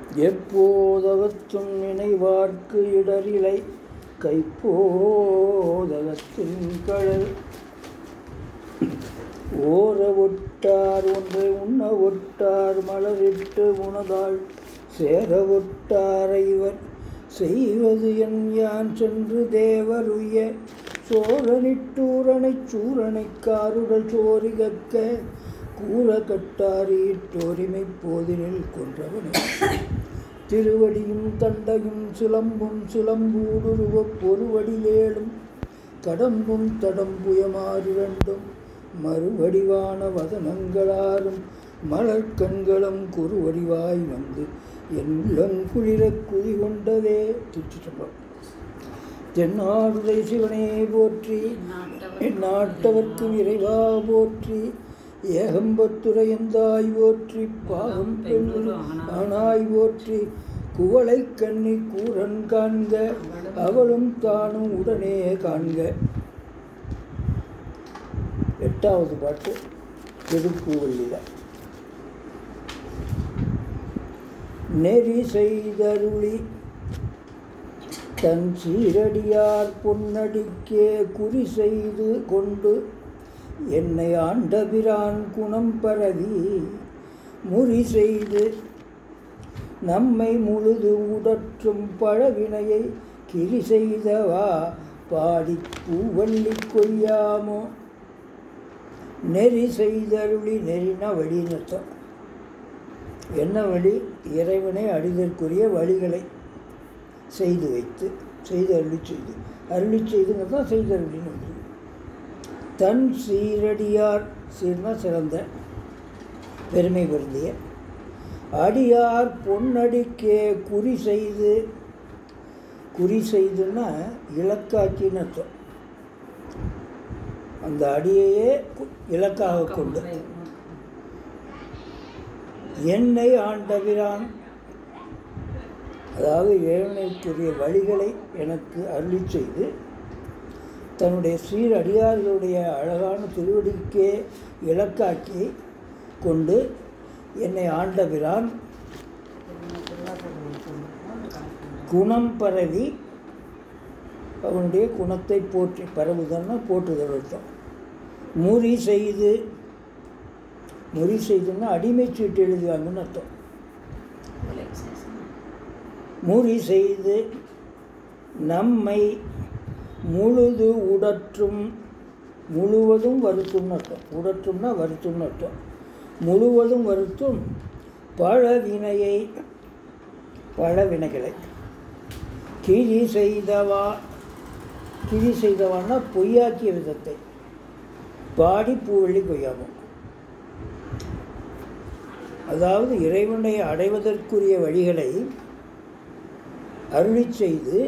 எப்போதகத்தும் நினைவார்க்கு இடரிலை கைப்போதகத்தின் கழல் ஓர ஒட்டார் ஒன்றை உண்ண ஒட்டார் மலரிட்டு உணதாள் சேர ஒட்டார் இவர் செய்வது என் யான் சென்று தேவருய சோழனிட்டூரனைச் சூரனைக் காருடல் சோரிகக்க கூற கட்டாரிட்டோரிமை போதினில் கொன்றவனே திருவடியும் தண்டையும் சிலம்பும் சிலம்பூடுருவப் பொருவடிலேடும் கடம்பும் தடம்புயமாறிரண்டும் மறுவடிவான வதனங்களாரும் மலர் கண்களும் குறுவடிவாய் வந்து என் உள்ளங்குளிர குதி கொண்டதே திருச்சிட்டம்பலம் தென்னாடுதை சிவனே போற்றி என் நாட்டவர்க்கும் இறைவா போற்றி ஏகம்பத்துரையந்தாய் போற்றி பாகம் பெண்ணு ஆனாய் போற்றி குவளை கண்ணி கூரன் காண்க அவளும் தானும் உடனே காண்க எட்டாவது பாட்டு திருப்பூவள்ளியில் நெறி செய்தருளி தன் சீரடியார் பொன்னடிக்கே குறி செய்து கொண்டு என்னை ஆண்டபிரான் குணம் பரவி முறி செய்து நம்மை முழுது உடற்றும் பழவினையை கிரி செய்தவா பாடி பூவள்ளி கொய்யாமோ நெறி செய்தருளி நெறின வழி நத்தம் என்ன வழி இறைவனை அடிதற்குரிய வழிகளை செய்து வைத்து செய்து அருளி செய்து அருளி செய்துங்கிறது தான் செய்து அருளின்னு வந்து தன் சீரடியார் சீர்னா சிறந்த பெருமை பொருந்திய அடியார் பொன்னடிக்கே குறி செய்து குறி செய்துன்னா இலக்காக்கின்னு அர்த்தம் அந்த அடியையே கு- இலக்காக கொண்டு என்னை ஆண்டபிரான் அதாவது இறைவனுக்குரிய வழிகளை எனக்கு அருளி செய்து தன்னுடைய சீர் அடியார்களுடைய அழகான திருவடிக்கே இலக்காக்கி கொண்டு என்னை ஆண்டபிரான் குணம் பரவி அவனுடைய குணத்தை போற்றி பரவுதல்னா போற்றுதல் அர்த்தம் முறி செய்து முறி செய்துன்னா அடிமை சீட்டு எழுதுவாங்கன்னு அர்த்தம் முறி செய்து நம்மை முழுது உடற்றும் முழுவதும் வருத்தும்னு அர்த்தம் உடற்றும்னா வருத்தும்னு அர்த்தம் முழுவதும் வருத்தும் பழவினையை பழவினைகளை கிரி செய்தவா கிரி செய்தவான்னா பொய்யாக்கிய விதத்தை பாடி பூவள்ளி கொய்யாமம் அதாவது இறைவனை அடைவதற்குரிய வழிகளை அருளி செய்து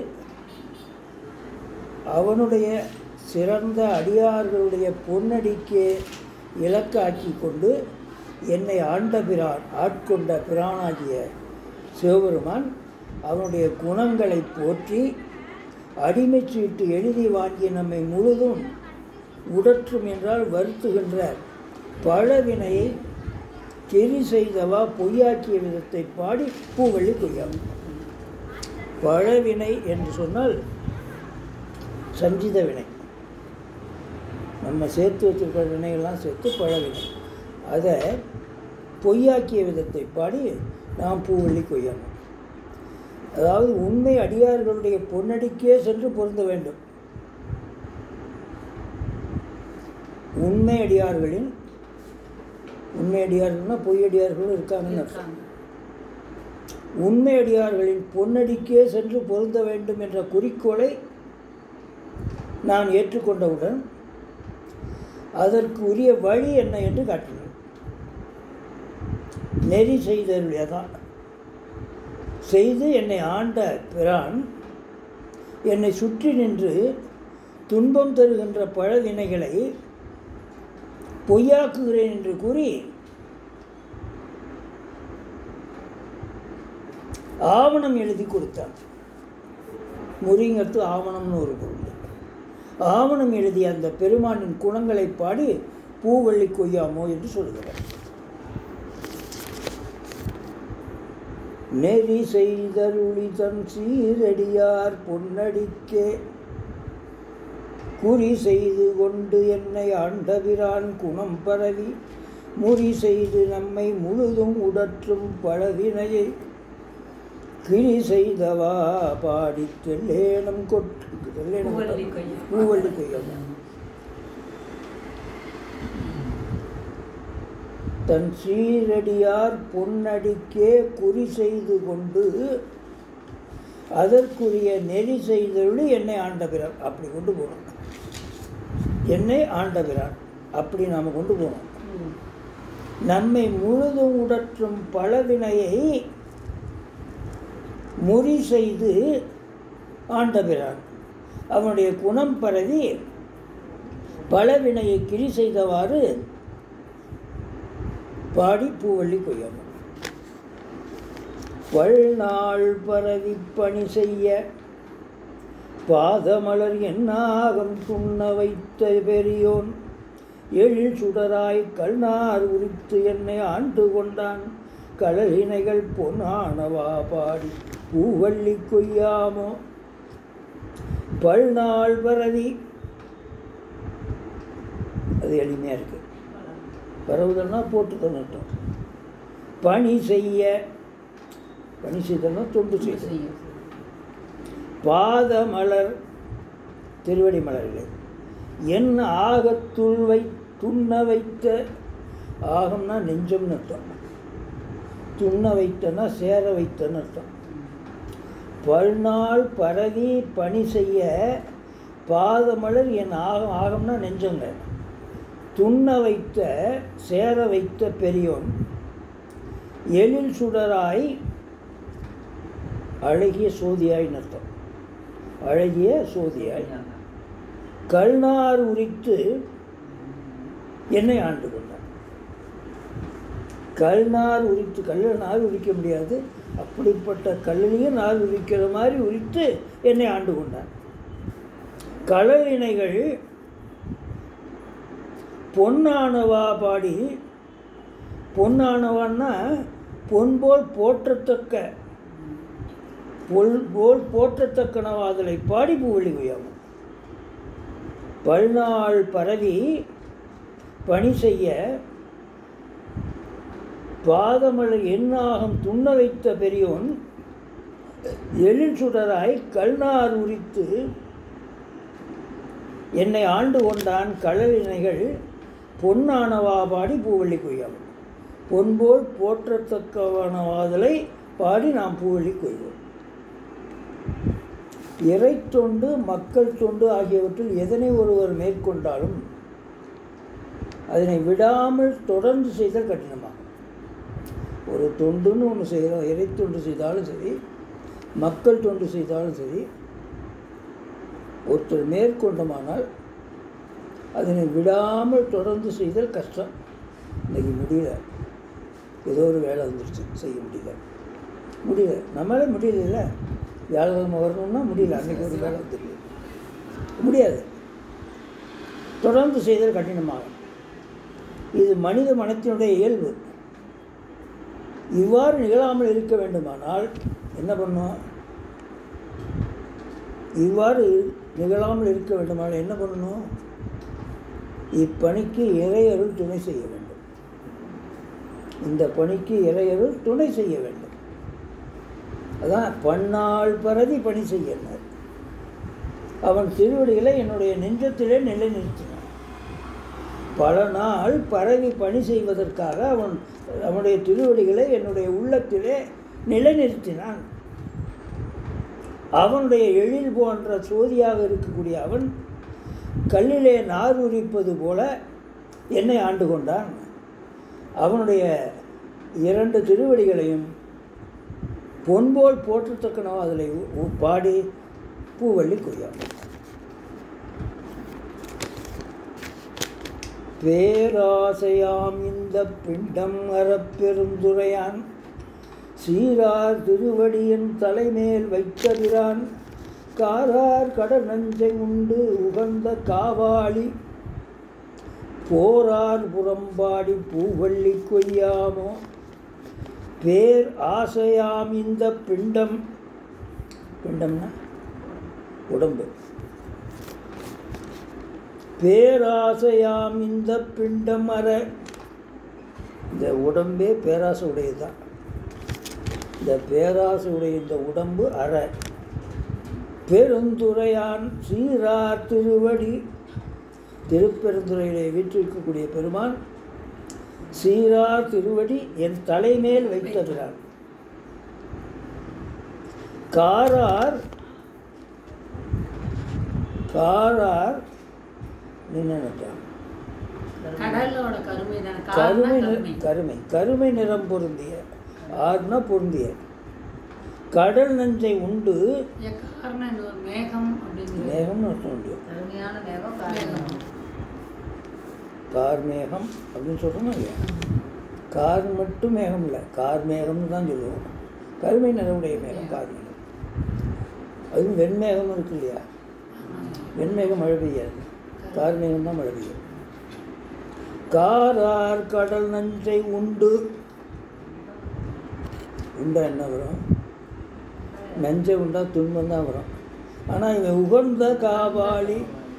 அவனுடைய சிறந்த அடியார்களுடைய பொன்னடிக்கே இலக்காக்கி கொண்டு என்னை ஆண்ட பிரான் ஆட்கொண்ட பிரானாகிய சிவபெருமான் அவனுடைய குணங்களை போற்றி அடிமைச் சீட்டு எழுதி வாங்கி நம்மை முழுதும் உடற்றும் என்றால் வருத்துகின்ற பழவினையை கெரி செய்தவா பொய்யாக்கிய விதத்தை பாடி பூவள்ளி கொய்யாம் பழவினை என்று சொன்னால் சஞ்சித வினை நம்ம சேர்த்து வச்சிருக்கிற வினைகள்லாம் சேர்த்து பழவினை அதை பொய்யாக்கிய விதத்தை பாடி நாம் பூவள்ளி கொய்யணும் அதாவது உண்மை அடியார்களுடைய பொன்னடிக்கே சென்று பொருந்த வேண்டும் உண்மை அடியார்களின் உண்மை அடியார்கள்னா பொய் அடியார்களும் இருக்காங்கன்னு அர்த்தம் உண்மை அடியார்களின் பொன்னடிக்கே சென்று பொருந்த வேண்டும் என்ற குறிக்கோளை நான் ஏற்றுக்கொண்டவுடன் அதற்கு உரிய வழி என்ன என்று காட்டினேன் நெறி செய்தருளியதான் செய்து என்னை ஆண்ட பிரான் என்னை சுற்றி நின்று துன்பம் தருகின்ற பழவினைகளை பொய்யாக்குகிறேன் என்று கூறி ஆவணம் எழுதி கொடுத்தான் முறிங்கிறது ஆவணம்னு ஒரு பொருள் ஆவணம் எழுதிய அந்த பெருமானின் குணங்களை பாடி பூவள்ளி கொய்யாமோ என்று சொல்கிறார் நெறி செய்தருளி தன் சீரடியார் பொன்னடிக்கே குறி செய்து கொண்டு என்னை ஆண்டபிரான் குணம் பரவி முறி செய்து நம்மை முழுதும் உடற்றும் பழவினையை கிரி செய்தவா பாடி தெல்லேனம் கொட்டு தெல்லேனம் பூவல்லி கொய்யா. பூவல்லி கொய்யா தன் சீரடியார் பொன்னடிக்கே குறி செய்து கொண்டு அதற்குரிய நெறி செய்தருளி என்னை ஆண்டபிரான் அப்படி கொண்டு போகணும் என்னை ஆண்டபிரான் அப்படி நாம் கொண்டு போகணும் ம். நம்மை முழுதும் உடற்றும் பழவினையை முறி செய்து ஆண்டபிரான் அவனுடைய குணம் பரவி பழவினையை கிரி செய்தவாறு பாடி பூவள்ளி கொய்யாமல் பல்நாள் பரவி பணி செய்ய பாதமலர் என்னாகம் துண்ண வைத்த பெரியோன் எழில் சுடராய் கல்நார் உரித்து என்னை ஆண்டு கொண்டான் கடலினைகள் பொன்னானவா பாடி பூவள்ளி கொய்யாமோ பல்நாள் பரவி அது எளிமையாக இருக்கு பரவுதல்னா போட்டு நட்டம் பணி செய்ய பணி செய்தல்னா தொண்டு செய்தல் செய்யும். பாதமலர் திருவடி மலர்களே என் ஆகத்துள் வை துண்ண வைத்த ஆகம்னா நெஞ்சம்னு அர்த்தம் துண்ண வைத்தனா சேர வைத்தன்னு அர்த்தம் பல்நாள் பரவி பணி செய்ய பாதமலர் என் ஆகம் ஆகம்னா நெஞ்சங்க துண்ண வைத்த சேர வைத்த பெரியோன் எழில் சுடராய் அழகிய சோதியாய்ன்னு அர்த்தம் அழகிய சோதியாய் கல்நார் உரித்து என்னை ஆண்டு கொண்டார் கல்நார் உரித்து கல்லில் நார் உரிக்க முடியாது அப்படிப்பட்ட கல்லிலையும் நார் உரிக்கிற மாதிரி உரித்து என்னை ஆண்டு கொண்டார் களவினைகள் பொன்னானவா பாடி பொன்னானவான்னா பொன் போல் போற்றத்தக்க பொல் போல் போற்றத்தக்கனவாதலை பாடி பூவெளி உயவும் பல்நாள் பரவி பணி செய்ய பாதமலை எண்ணாகம் துண்ண வைத்த பெரியோன் எழில் சுடராய் கல்நார் உரித்து என்னை ஆண்டு கொண்டான் களவினைகள் பொன்னானவா பாடி பூவள்ளி கொய்யாவும் பொன்போல் போற்றத்தக்கவனவாதலை பாடி நாம் பூவள்ளி கொய்வோம் இறை தொண்டு மக்கள் தொண்டு ஆகியவற்றில் எதனை ஒருவர் மேற்கொண்டாலும் அதனை விடாமல் தொடர்ந்து செய்தல் கடினமாகும் ஒரு தொண்டுன்னு ஒன்று செய்கிறோம் இறை தொண்டு செய்தாலும் சரி மக்கள் தொண்டு செய்தாலும் சரி ஒருத்தர் மேற்கொண்டமானால் அதனை விடாமல் தொடர்ந்து செய்தல் கஷ்டம் இன்னைக்கு முடியல ஏதோ ஒரு வேலை வந்துருச்சு செய்ய முடியல முடியல நம்மளால முடியல வியாழக்கிழமை வரணும்னா முடியல அன்னைக்கு ஒரு வேலை வந்துருக்கு முடியாது தொடர்ந்து செய்தல் கடினமாகும் இது மனித மனத்தினுடைய இயல்பு இவ்வாறு நிகழாமல் இருக்க வேண்டுமானால் என்ன பண்ணும் இவ்வாறு நிகழாமல் இருக்க வேண்டுமானால் என்ன பண்ணணும் இப்பணிக்கு இறையருள் துணை செய்ய வேண்டும் இந்த பணிக்கு இறையருள் துணை செய்ய வேண்டும் அதான் பன்னாள் பரதி பணி செய்யனர் அவன் திருவடிகளை என்னுடைய நெஞ்சத்திலே நிலைநிறுத்தினான் பல நாள் பரவி பணி செய்வதற்காக அவன் அவனுடைய திருவடிகளை என்னுடைய உள்ளத்திலே நிலைநிறுத்தினான் அவனுடைய எழில் போன்ற சோதியாக இருக்கக்கூடிய அவன் கல்லிலே நார் உரிப்பது போல என்னை ஆண்டு கொண்டான் அவனுடைய இரண்டு திருவடிகளையும் பொன்போல் போற்றத்தக்கனோ அதில் பாடி பூவள்ளி கொய்யாம் பேராசையாம் இந்த பிண்டம் அறப்பெருந்துரையான் சீரார் திருவடியின் தலைமேல் வைத்ததிரான் காரார் கடல் நஞ்சை உண்டு உகந்த காவாளி போரார் புறம்பாடி பூவள்ளி கொய்யாமோ பேர் ஆசையாம் இந்த பிண்டம் பிண்டம்னா உடம்பு பேராசையாம் இந்த பிண்டம் அற இந்த உடம்பே பேராசை உடையதுதான் இந்த பேராசை உடைய இந்த உடம்பு அற பெருந்துரையான் சீரார் திருவடி திருப்பெருந்துறையிலே வீற்றிருக்கக்கூடிய பெருமான் சீரார் திருவடி என் தலைமேல் வைத்ததுறான் காரார் காரார் நின்னுட்டான் கடலோட கருமை தானே கருமை காரணம் நிற- கருமை கருமை நிறம் பொருந்திய ஆறுனா பொருந்திய கடல் நஞ்சை உண்டு காரணம் இந்த ஒரு மேகம் அப்படிங்கிறது மேகம்னு அர்த்தம் உண்டு கருமையான மேகம் மேகம். காரணம் கார் மேகம் அப்படின்னு சொல்கிறோம் இல்லையா கார் மட்டும் மேகம் இல்லை கார் மேகம்னு தான் சொல்லுவோம் கருமை நிறவுடைய மேகம் கார் மேகம் அதுவும் வெண்மேகம் இருக்கு இல்லையா வெண்மேகம் மழை பெய்யாது கார் மேகம் தான் மழை பெய்யும் காரார் கடல் நஞ்சை உண்டு உண்டா என்ன வரும் நஞ்சை உண்டா துன்பம் தான் வரும் ஆனால் இவன் உகந்த காபாலி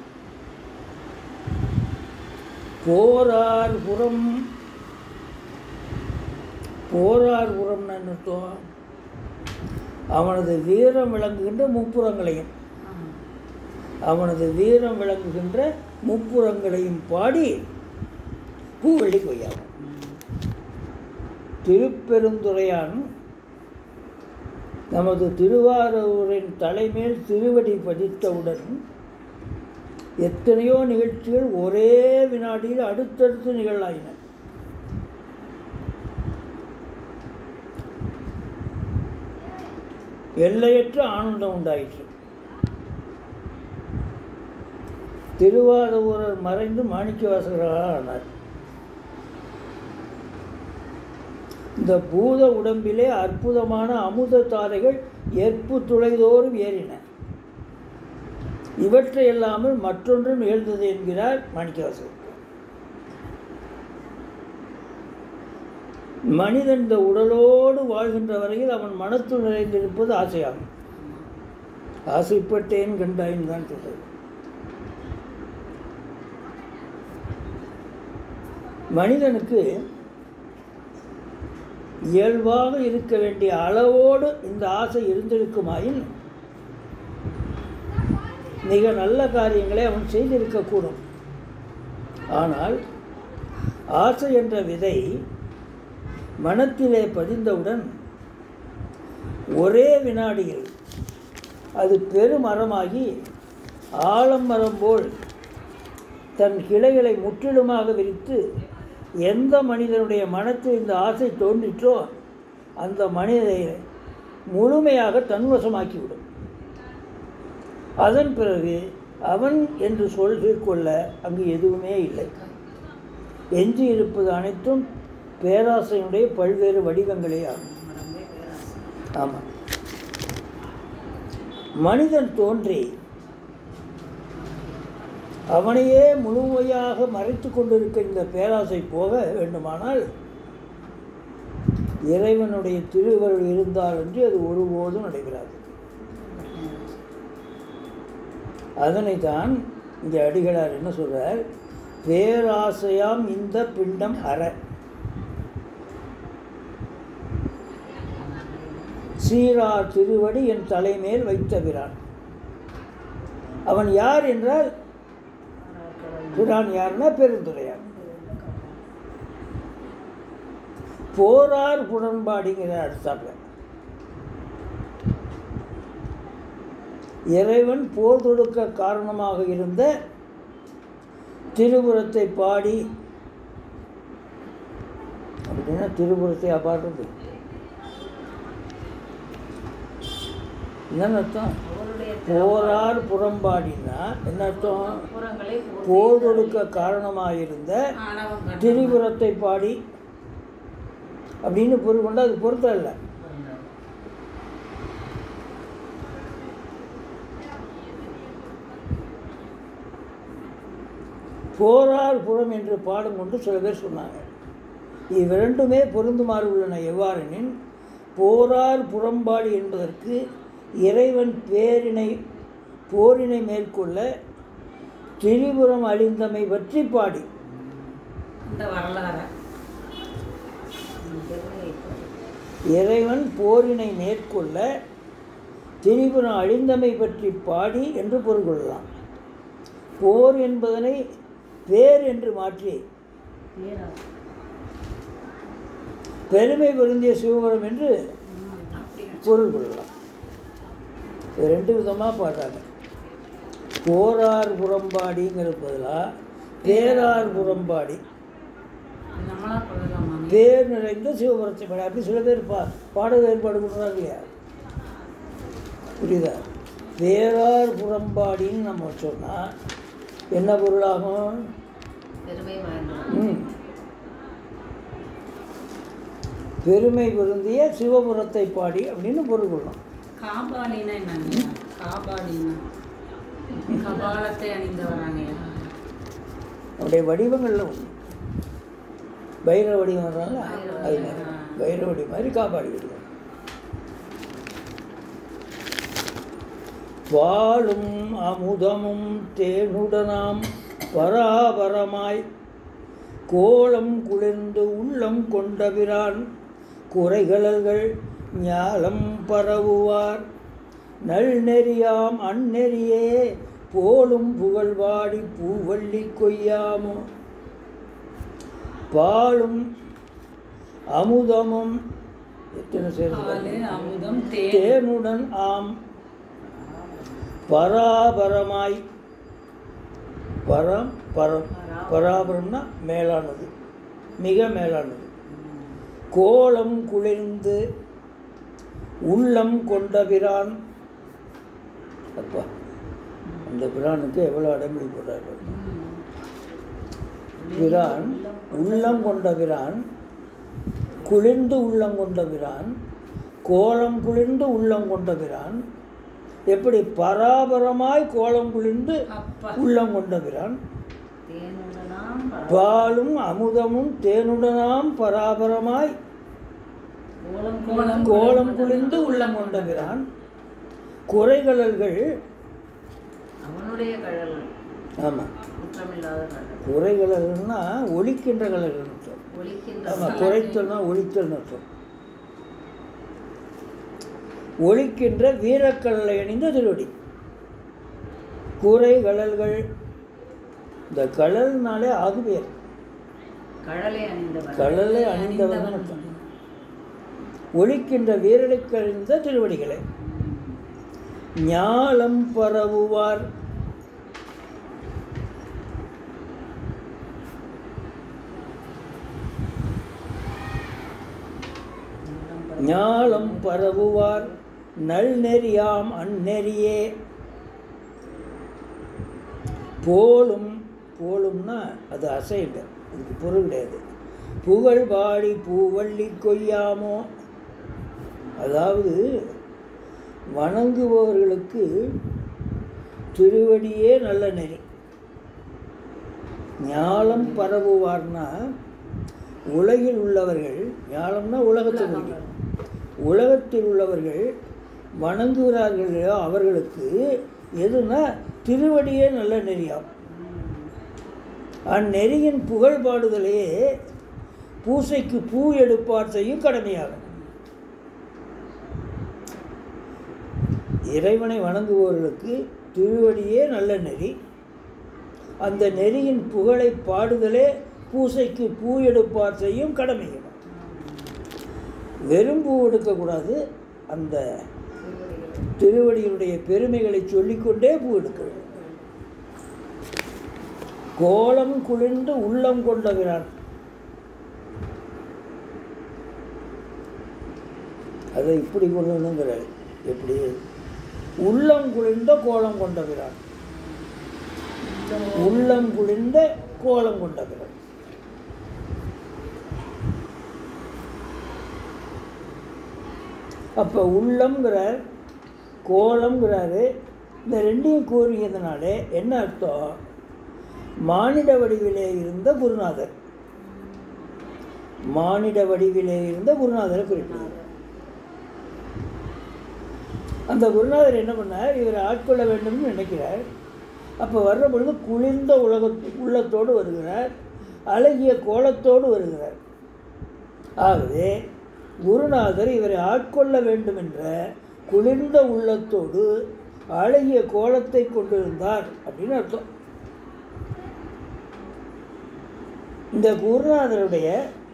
போரார் புறம் போரார் புறம்னு என்ன அர்த்தம் அவனது வீரம் விளங்குகின்ற முப்புறங்களையும் அவனது வீரம் விளங்குகின்ற முப்புறங்களையும் பாடி பூவெள்ளி கொய்யாவும் திருப்பெருந்துறையான் நமது திருவாரூரின் தலைமேல் திருவடி பதித்தவுடன் எத்தனையோ நிகழ்ச்சிகள் ஒரே வினாடியில் அடுத்தடுத்து நிகழாயின எல்லையற்ற ஆனந்தம் உண்டாயிற்று திருவாரூரர் மறைந்து மாணிக்கவாசகராக ஆனார் இந்த பூத உடம்பிலே அற்புதமான அமுத தாரைகள் ஏற்பு துளைதோறும் ஏறின இவற்றை இல்லாமல் மற்றொன்றும் நிகழ்ந்தது என்கிறார் மாணிக்கவாசகர் மனிதன் இந்த உடலோடு வாழ்கின்ற வரையில் அவன் மனத்துள் நிறைந்திருப்பது ஆசையாகும் ஆசைப்பட்டேன் கண்டாயின் தான் சொல்றது மனிதனுக்கு இயல்பாக இருக்க வேண்டிய அளவோடு இந்த ஆசை இருந்திருக்குமாயின் மிக நல்ல காரியங்களை அவன் செய்திருக்கக்கூடும் ஆனால் ஆசை என்ற விதை மனத்திலே பதிந்தவுடன் ஒரே வினாடியில் அது பெருமரமாகி ஆலமரம் போல் தன் கிளைகளை முற்றிலுமாக விரித்து எந்த மனிதனுடைய மனத்தில் இந்த ஆசை தோன்றிற்றோ அந்த மனிதனை முழுமையாக தன்வசமாக்கிவிடும் அதன் பிறகு அவன் என்று சொல்லிக் கொள்ள அங்கு எதுவுமே இல்லை எஞ்சி இருப்பது அனைத்தும் பேராசையினுடைய பல்வேறு வடிவங்களே ஆகும் உடம்பே பேராசை ஆமாம் மனிதன் தோன்றி அவனையே முழுமையாக மறைத்து கொண்டிருக்க இந்த பேராசை போக வேண்டுமானால் இறைவனுடைய திருவருள் இருந்தாலன்றி அது ஒருபோதும் நடைபெறாது அதனை தான் இங்கே அடிகளார் என்ன சொல்றார் பேராசையாம் இந்த பிண்டம் அற சீரார் திருவடி என் தலைமேல் வைத்தபிரான் அவன் யார் என்றால் பிரான் யாருன்னா பெருந்துரையார் போரார் புறம்பாடிங்கிற அடுத்தாப்புல இறைவன் போர் தொடுக்க காரணமாக இருந்த திருபுரத்தை பாடி அப்படின்னா திருபுரத்தை பாடுறது என்னன்னு அர்த்தம் அவருடைய போரார் புறம்பாடினா என்ன அர்த்தம் புறங்களை போர் தொடுக்க காரணமாக ஆணவம் கண்டம். திரிபுரத்தை பாடி அப்படின்னு பொருள் கொண்டு அது பொருத்தம் இல்லை போரார் புறம் என்று பாடும் கொண்டு சில பேர் சொன்னாங்க இவ்விரண்டுமே பொருந்துமாறு உள்ளன எவ்வாறெனின் போரார் புறம்பாடி என்பதற்கு இறைவன் பேரினை போரினை மேற்கொள்ள திரிபுரம் அழிந்தமை பற்றி பாடி இந்த வரலாறு இறைவன் போரினை மேற்கொள்ள திரிபுரம் அழிந்தமை பற்றி பாடி என்று பொருள் கொள்ளலாம் போர் என்பதனை பேர் என்று மாற்றி பெருமை பொருந்திய சிவபுரம் என்று பொருள் கொள்ளலாம் இது ரெண்டு விதமாக பாடுறாங்க போரார் புறம்பாடிங்கிற பதிலாக பேரார் புறம்பாடி நம்மளா கொள்ளலாமா பேர் நிறைந்த சிவபுரத்தை பாடி அப்படி சில பேர் பா பாடல் ஏற்பாடு பண்ணுறாங்க இல்லையா புரியுதா பேரார் புறம்பாடின்னு நம்ம சொன்னால் என்ன பொருளாகும் பெருமை வாய்ந்தவர் ம். பெருமை பொருந்திய சிவபுரத்தை பாடி அப்படின்னு பொருள் கொள்ளலாம் காபாலினா என்னங்க காபாலினா கபாலத்தை அணிந்து வராங்கய்யா அவருடைய வடிவங்களில் ஒன்று பைர வடிவம் வர்றாங்க அது மாதிரி பைர வடிவம் மாதிரி காப்பாடி வடிவம் பாலும் அமுதமும் தேனுடனாம் பராபரமாய் கோலம் குளிர்ந்து உள்ளம் கொண்டபிரான் குறைகளல்கள் ஞாலம் பரவுவார் நல்நெறியாம் அந்நெறியே போலும் புகழ்வாடி பூவள்ளி கொய்யாமோ பாலும் அமுதமும் எத்தனை சேர்ந்து பாலு அமுதம் தேன் தேனுடன் ஆம் பராபரமாய் பரம் பரம் பராபரம்னா மேலானது மிக மேலானது கோலம் குளிர்ந்து உள்ளம் கொண்ட பிரான் அப்பா அந்த பிரானுக்கு எவ்வளோ அடமொழி போடுறாரு பிரான் உள்ளம் கொண்ட பிரான் குளிர்ந்து உள்ளம் கொண்ட பிரான் கோலம் குளிர்ந்து உள்ளம் கொண்ட பிரான் எப்படி பராபரமாய் கோலம் குளிர்ந்து அப்பா உள்ளம் கொண்ட பிரான் தேனுடனாம் பாலும் அமுதமும் தேனுடனாம் பராபரமாய் கோலம் கோலம் கோலம் குளிர்ந்து உள்ளம் கொண்ட பிரான் குறைகளல்கள் அவனுடைய கழல் ஆமாம் குற்றமில்லாத கழல் குறைகளல்னா ஒழிக்கின்ற கலர்கள் அர்த்தம் ஒழிக்கின்ற ஆமாம் குறைத்தல்னா ஒழித்தல்னு அர்த்தம் ஒழிக்கின்ற வீரக்கடலை அணிந்த திருவடி குறை கழல்கள் இந்த கழல்னாலே ஆகுபேர் கழலை அணிந்தவர் கழலை அணிந்தவன் அர்த்தம் ஒழிக்கின்ற வீரனுக்கு அணிந்த திருவடிகளை ஞாலம் பரவுவார் ஞாலம் பரவுவார் நல்நெறியாம் அந்நெறியே போலும் போலும்னா அது அசைங்க அதுக்கு பொருள் கிடையாது புகழ் பாடி பூவள்ளி கொய்யாமோ அதாவது வணங்குபவர்களுக்கு திருவடியே நல்ல நெறி ஞாலம் பரவுவார்னா உலகில் உள்ளவர்கள் ஞாலம்னா உலகத்தை குறிக்கும் உலகத்தில் உள்ளவர்கள் வணங்குகிறார்களோ அவர்களுக்கு எதுனா திருவடியே நல்ல நெறியாம் அந்நெறியின் புகழ் பாடுதலே பூசைக்கு பூ எடுப்பார் செய்யும் கடமையாகும் இறைவனை வணங்குபவர்களுக்கு திருவடியே நல்ல நெறி அந்த நெறியின் புகழை பாடுதலே பூசைக்கு பூ எடுப்பார் செய்யும் கடமையாகும் வெறும் பூ எடுக்கக்கூடாது அந்த திருவடியினுடைய பெருமைகளை சொல்லிக்கொண்டே பூ எடுக்க வேண்டும் கோலம் குளிர்ந்து உள்ளம் கொண்டகிறான் அதை இப்படி கொள்ளணுங்கிறார் எப்படி உள்ளம் குளிர்ந்த கோலம் கொண்டகிறான் உள்ளம் குளிர்ந்த கோலம் கொண்டகிறான் அப்போ உள்ளம்ங்கிறார் கோலம்ங்கிறாரு இந்த ரெண்டையும் கூறியதுனாலே என்ன அர்த்தம் மானிட வடிவிலே இருந்த குருநாதர் மானிட வடிவிலே இருந்த குருநாதரை குறிப்பிடுகிறார் அந்த குருநாதர் என்ன பண்ணார் இவரை ஆட்கொள்ள வேண்டும்னு நினைக்கிறார் அப்போ வர்ற பொழுது குளிர்ந்த உலக உள்ளத்தோடு வருகிறார் அழகிய கோலத்தோடு வருகிறார் ஆகவே குருநாதர் இவரை ஆட்கொள்ள வேண்டும் என்ற குளிர்ந்த உள்ளத்தோடு அழகிய கோலத்தை கொண்டிருந்தார் அப்படின்னு அர்த்தம் இந்த குருநாதருடைய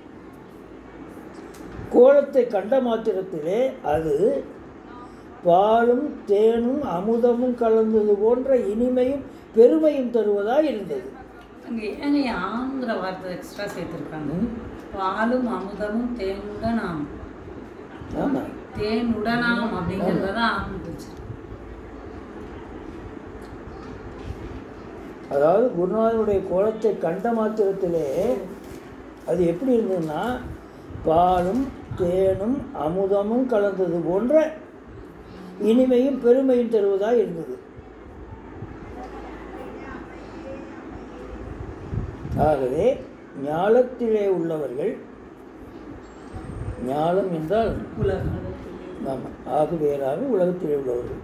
கோலத்தை கண்ட மாத்திரத்திலே அது பாலும் தேனும் அமுதமும் கலந்தது போன்ற இனிமையும் பெருமையும் தருவதாக இருந்தது அங்கே ஏங்க ஆங்கிற வார்த்தை எக்ஸ்ட்ரா சேர்த்துருக்காங்க ம். பாலும் அமுதமும் தேனுடனாம் ஆமாம் தேனுடனாம் அப்படிங்கிறத தான் ஆரம்பிச்சு அதாவது குருநாதனுடைய கோலத்தை கண்ட மாத்திரத்திலே அது எப்படி இருந்ததுன்னா பாலும் தேனும் அமுதமும் கலந்தது போன்ற இனிமையும் பெருமையும் தருவதாக இருந்தது ஆகவே ஞாலத்திலே உள்ளவர்கள் ஞாலம் என்றால் உலகம் ஆமாம் ஆகு வேறாக உலகத்திலே உள்ளவர்கள்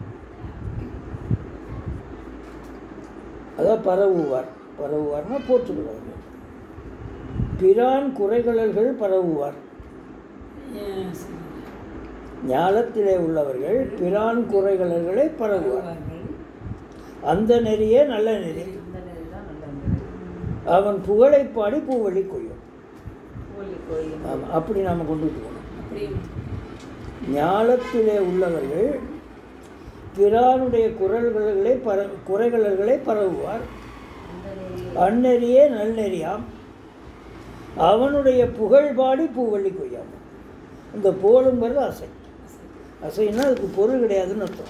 அதான் பரவுவார் பரவுவார்னா போற்றுகிறவர்கள் பிரான் குறைகளர்கள் பரவுவார் ஏன் சரி. ஞாலத்திலே உள்ளவர்கள் பிரான் குறைகளர்களை பரவுவார் வருவார்கள். அந்த நெறியே நல்ல நெறி இந்த நெறி தான் நல்ல நெறி அவன் புகழை பாடி பூவழி கொய்யும் கோழி கோயில் ஆமாம் அப்படி நாம் கொண்டுட்டு போகணும் அப்படி ஞாலத்திலே உள்ளவர்கள் பிரானுடைய குரல்களை பர குறைகளர்களை பரவுவார் அந்த நெறி அந்நெறியே நல்நெறியாம் அவனுடைய புகழ் பாடி பூவள்ளி கொய்யாம் இந்த போலுங்கிறது அசை அசைன்னா அதுக்கு பொருள் கிடையாதுன்னு அர்த்தம்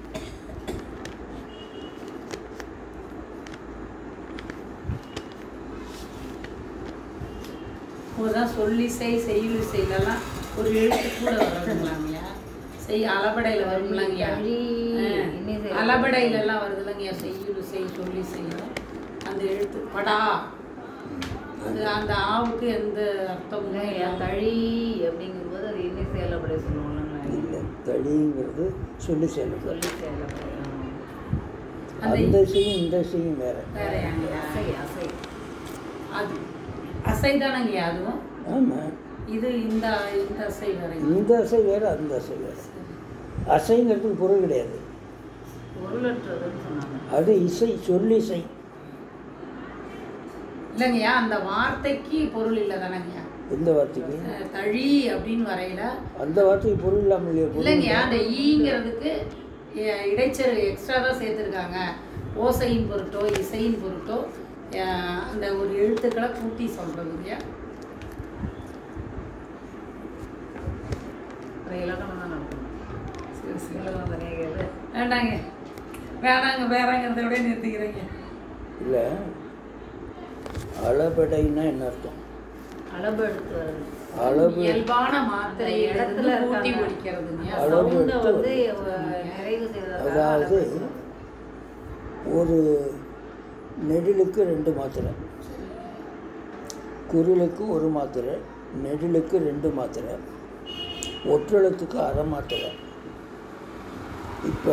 இப்போதான் சொல்லிசை செய்யுளிசைலலாம் ஒரு எழுத்து கூட வருதுங்களாங்கய்யா செய் அளபடையில் வருங்களாங்கய்யா தழி, ஆ. இன்னிசை. அளபடையிலலாம் வருதுல்லங்கய்யா செய்யுளிசை சொல்லிசைல அந்த எழுத்து படா அது அந்த ஆவுக்கு எந்த அர்த்தமும் இல்லையா இல்லை தழி அப்படிங்கும்போது அது இன்னி செயலப்படைய சொல்லுவாங்க இல்லை தடிங்கிறது சொல்லி செயல்படும் சொல்லி செயலப்படைய அந்த அந்த செய்யும் இந்த செய்யும் வேற வேறையாங்கய்யா அசை அசை அது அசைதானங்கய்யா அதுவும் ஆமாம் இது இந்த இந்த அசை வேற இந்த அசை வேற அந்த அசை வேற அசைங்கிறதுக்கு பொருள் கிடையாது பொருளற்றதுன்னு சொன்னாங்க அது இசை சொல்லிசை இல்லைங்கய்யா அந்த வார்த்தைக்கு பொருள் இல்லை தானங்கய்யா எந்த வார்த்தைக்கு அஹ் தழி அப்படின்னு வரையில அந்த வார்த்தைக்கு பொருள் இல்லாமல் இல்லையா பொருள் இல்லைங்கய்யா அந்த ஈங்கிறதுக்கு அஹ், இடைச்சல் எக்ஸ்ட்ரா தான் சேர்த்துருக்காங்க ஓசையின் பொருட்டோ இசையின் பொருட்டோ அஹ், அந்த ஒரு எழுத்துக்களை கூட்டி சொல்றது இல்லையா அப்புறம் இலக்கணம் தான் நடக்கணும் சரி சரி இலக்கணம் தனியாக கேது வேண்டாங்க வேணாங்க வேறாங்கிறத விட நிறுத்திக்கிறேங்க இல்லை அளபடைன்னா என்ன அர்த்தம் அளவு எடுத்து வருது அளவு இயல்பான மாத்திரை அந்த இடத்துல இடத்துல கூட்டி இருக்காங்க. பிடிக்கிறதுங்க அளவு சவுண்டை எடுத்து வந்து வருது. அஹ், நிறைவு செய்வதற்காக அதாவது அளவு எடுத்து. ஒரு நெடிலுக்கு ரெண்டு மாத்திரை குரிலுக்கு ஒரு மாத்திரை நெடிலுக்கு ரெண்டு மாத்திரை ஒற்றெழுத்துக்கு அரை மாத்திரை இப்போ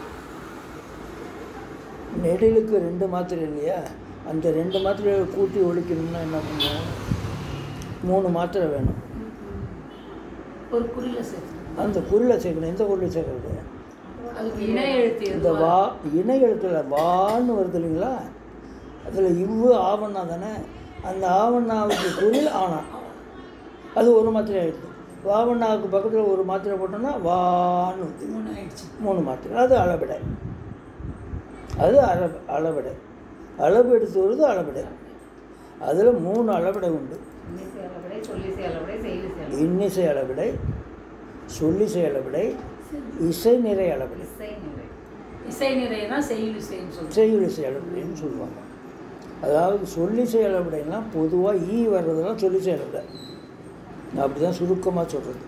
நெடிலுக்கு ரெண்டு மாத்திரை இல்லையா அந்த ரெண்டு மாத்திரையை கூட்டி ஒழிக்கணும்னா என்ன பண்ணுவோம் மூணு மாத்திரை வேணும் ஒரு குறியில சேர்த்து அந்த குரிலை சேர்க்கணும் எந்த குரிலை சேர்க்கறது அதுக்கு இணை எழுத்து இந்த எதுவா? வா இணை எழுத்துல வான்னு வருது இல்லைங்களா அதில் இவ்வு ஆவண்ணா தானே அந்த ஆவண்ணாவுக்கு குரில் ஆனா அது ஒரு மாத்திரை ஆயிடுது வாவண்ணாவுக்கு பக்கத்தில் ஒரு மாத்திரை போட்டோம்னா வான்னு வருது மூணு ஆயிடுச்சு மூணு மாத்திரை அது அளவிடை அது அள அளவிடை அளவு எடுத்து வருது அளவிடை அதில் மூணு அளவிடை உண்டு இன்னிசை அளவிடை சொல்லிசை அளவிடை செய்திசை அளவிடை இன்னிசை அளவிடை சொல்லிசை அளவிடை இசை நிறை அளவிடை இசை நிலை இசை நிறைய தான் செய்யுள் இசைன்னு சொல்றோம் செய்யுளிசை அளவிடைன்னு சொல்லுவாங்க அதாவது சொல்லிசை அளவிடைனா பொதுவாக ஈ வர்றதெல்லாம் சொல்லிசை அளவிடை நான் அப்படி தான் சுருக்கமாக சொல்கிறது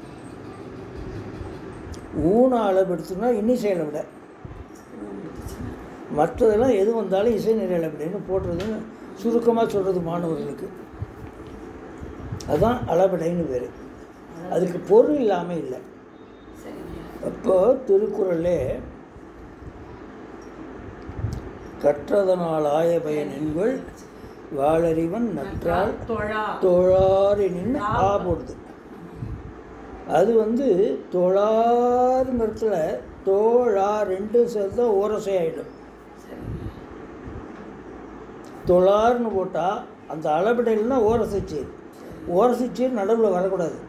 ஊன அளவெடுத்துனா இன்னிசை அளவிடை மற்றதெல்லாம் எது வந்தாலும் இசை நிறை அளவிடைன்னு போடுறதுன்னு சுருக்கமாக சொல்கிறது மாணவர்களுக்கு அதுதான் அளபடைன்னு பேர் அதுக்கு பொருள் இல்லாமல் இல்லை சரிங்க அப்போ திருக்குறளே கற்றதனால் ஆய பயன் என்கள் வாளறிவன் நற்றால் தொழா தொழாரினின் ஆ போடுது அது வந்து தொழாருங்கிறதுல தோழா ரெண்டும் சேர்ந்தா ஓரசை ஆகிடும் சரிங்க தொழார்னு போட்டால் அந்த அளபடையில்னா ஓரசைச்சீர் ஓரசைச்சீர் நடுவில் வரக்கூடாது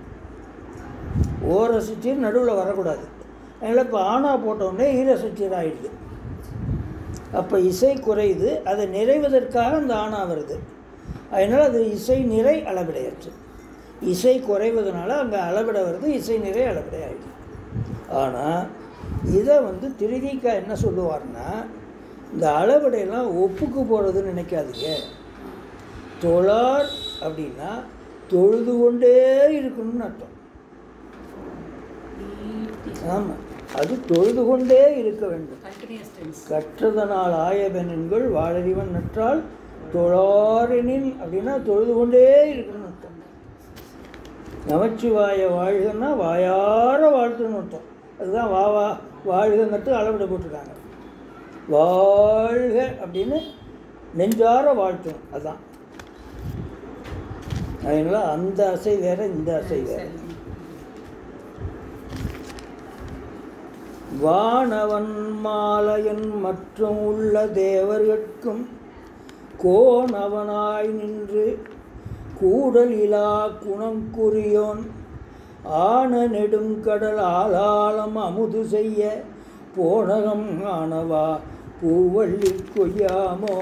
ஓரசைச்சீர் நடுவில் வரக்கூடாது அதனால் இப்போ ஆனா போட்டோடனே ஈரசைச்சீர் ஆயிடுது அப்போ இசை குறையுது அதை நிறைவதற்காக அந்த ஆனா வருது அதனால் அது இசை நிறை அளவிடையற்று இசை குறைவதனால அங்கே அளவிட வருது இசை நிறை அளவிடை ஆயிடுது ஆனால் இதை வந்து திருவிக்கா என்ன சொல்லுவார்னா இந்த அளவிடையெல்லாம் ஒப்புக்கு போகிறதுன்னு நினைக்காதீங்க தொழார் அப்படின்னா தொழுது கொண்டே இருக்கணும்னு அர்த்தம் ஆமாம் அது தொழுது கொண்டே இருக்க வேண்டும் கண்டினியூஸ் டென்ஸ் கற்றதனால் ஆயபெண்கள் வாழறிவன் நற்றால் தொழாரெனின் அப்படின்னா தொழுது கொண்டே இருக்கணும்னு அர்த்தம் நமச்சிவாய வாழ்கன்னா வாயார வாழ்த்துன்னு அர்த்தம் அதுதான் வா வா வாழ்கங்கிறது அளவிட போட்டிருக்காங்க வாழ்க அப்படின்னு நெஞ்சார வாழ்த்தணும் அதுதான் அதனால் அந்த அசை வேற இந்த அசை வேற வானவன் மாலையன் மற்றும் உள்ள தேவர்கட்கும் கோணவனாய் நின்று கூடலிலா குணங்குறியோன் ஆன நெடுங்கடல் ஆளாளம் அமுது செய்ய போனகம் ஆனவா பூவள்ளி கொய்யாமோ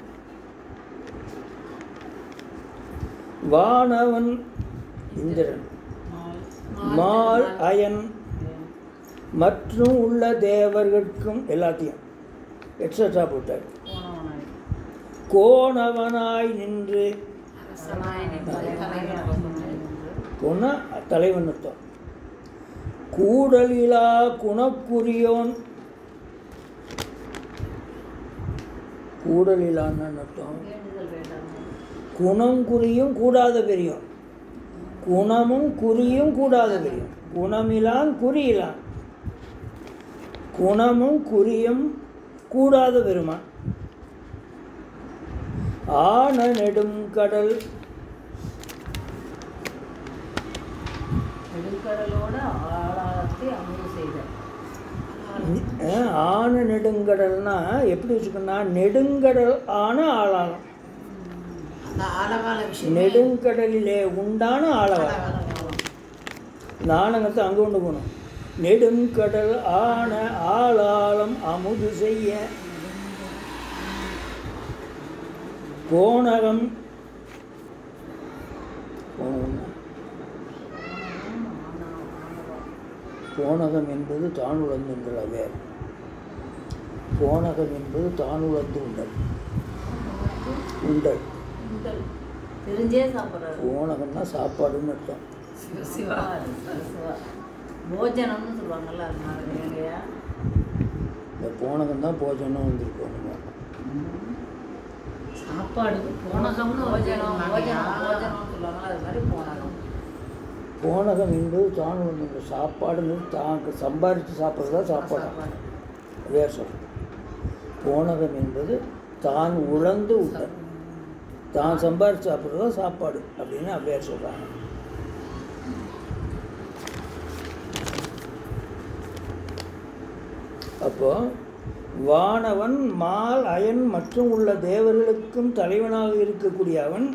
வானவன் இந்திரன் மால் அயன் மற்றும் உள்ள தேவர்களுக்கும் எல்லாத்தையும் எக்ஸட்ரா போட்டார் போனவனாய் கோணவனாய் நின்று அரசனாய் நின்று தலைவனாக கோண தலைவன் அர்த்தம் கூடலிலா குணக்குரியோன் கூடலிலான்னு அர்த்தம் வேண்டுதல் வேண்டாம் குணம் குறியும் கூடாத பெரியும் குணமும் குறியும் கூடாத பெரியும் குணமிலான் குறியிலான் குணமும் குறியும் கூடாத பெருமான் ஆன நெடும் கடல் நெடுக்கடலோட ஆழாத்தை அமுது செய்த அஹ், ஆன நெடுங்கடல்னா எப்படி வச்சுக்கணும்னா நெடுங்கடல் ஆன ஆளாளம் அந்த ஆழகால விஷயம் நெடுங்கடலிலே உண்டான ஆழகாலம் இந்த ஆணங்கத்தை அங்கே கொண்டு போகணும் நெடுங்கடல் ஆன ஆளாளம் அமுது செய்ய கோணகம் போனகம். போனகம் என்பது தானுழந்து உண்டல் போனகம் என்பது தானுழந்து உண்டல் உண்டல் உண்டல். தெரிஞ்சே சாப்பிட்றாரு போனகம்னா சாப்பாடுன்னு அர்த்தம் சிவா போஜனம்னு சொல்லுவாங்கல்ல அது மாதிரி இல்லையா இந்த போனகம் தான் போஜனம் வந்திருக்கோம் சாப்பாடு போனகம்னு ஒரு போஜனம் பேர் போஜனம் இருந்தாங்க. போஜனம்னு சொல்லுவாங்கல்ல அது மாதிரி போனகம் போனகம் என்பது தான் வந்து சாப்பாடுங்கிறது தான் சம்பாரித்து சாப்பிட்றது தான் சாப்பாடு சாப்பாடு வேறு சொல்கிறது போனகம் என்பது தான் உழந்து உண்டல் தான் சம்பாரித்து சாப்பிட்றது தான் சாப்பாடு அப்படின்னு அப்படியே சொல்கிறாங்க அப்போ வானவன் மால் அயன் மற்றும் உள்ள தேவர்களுக்கும் தலைவனாக இருக்கக்கூடிய அவன்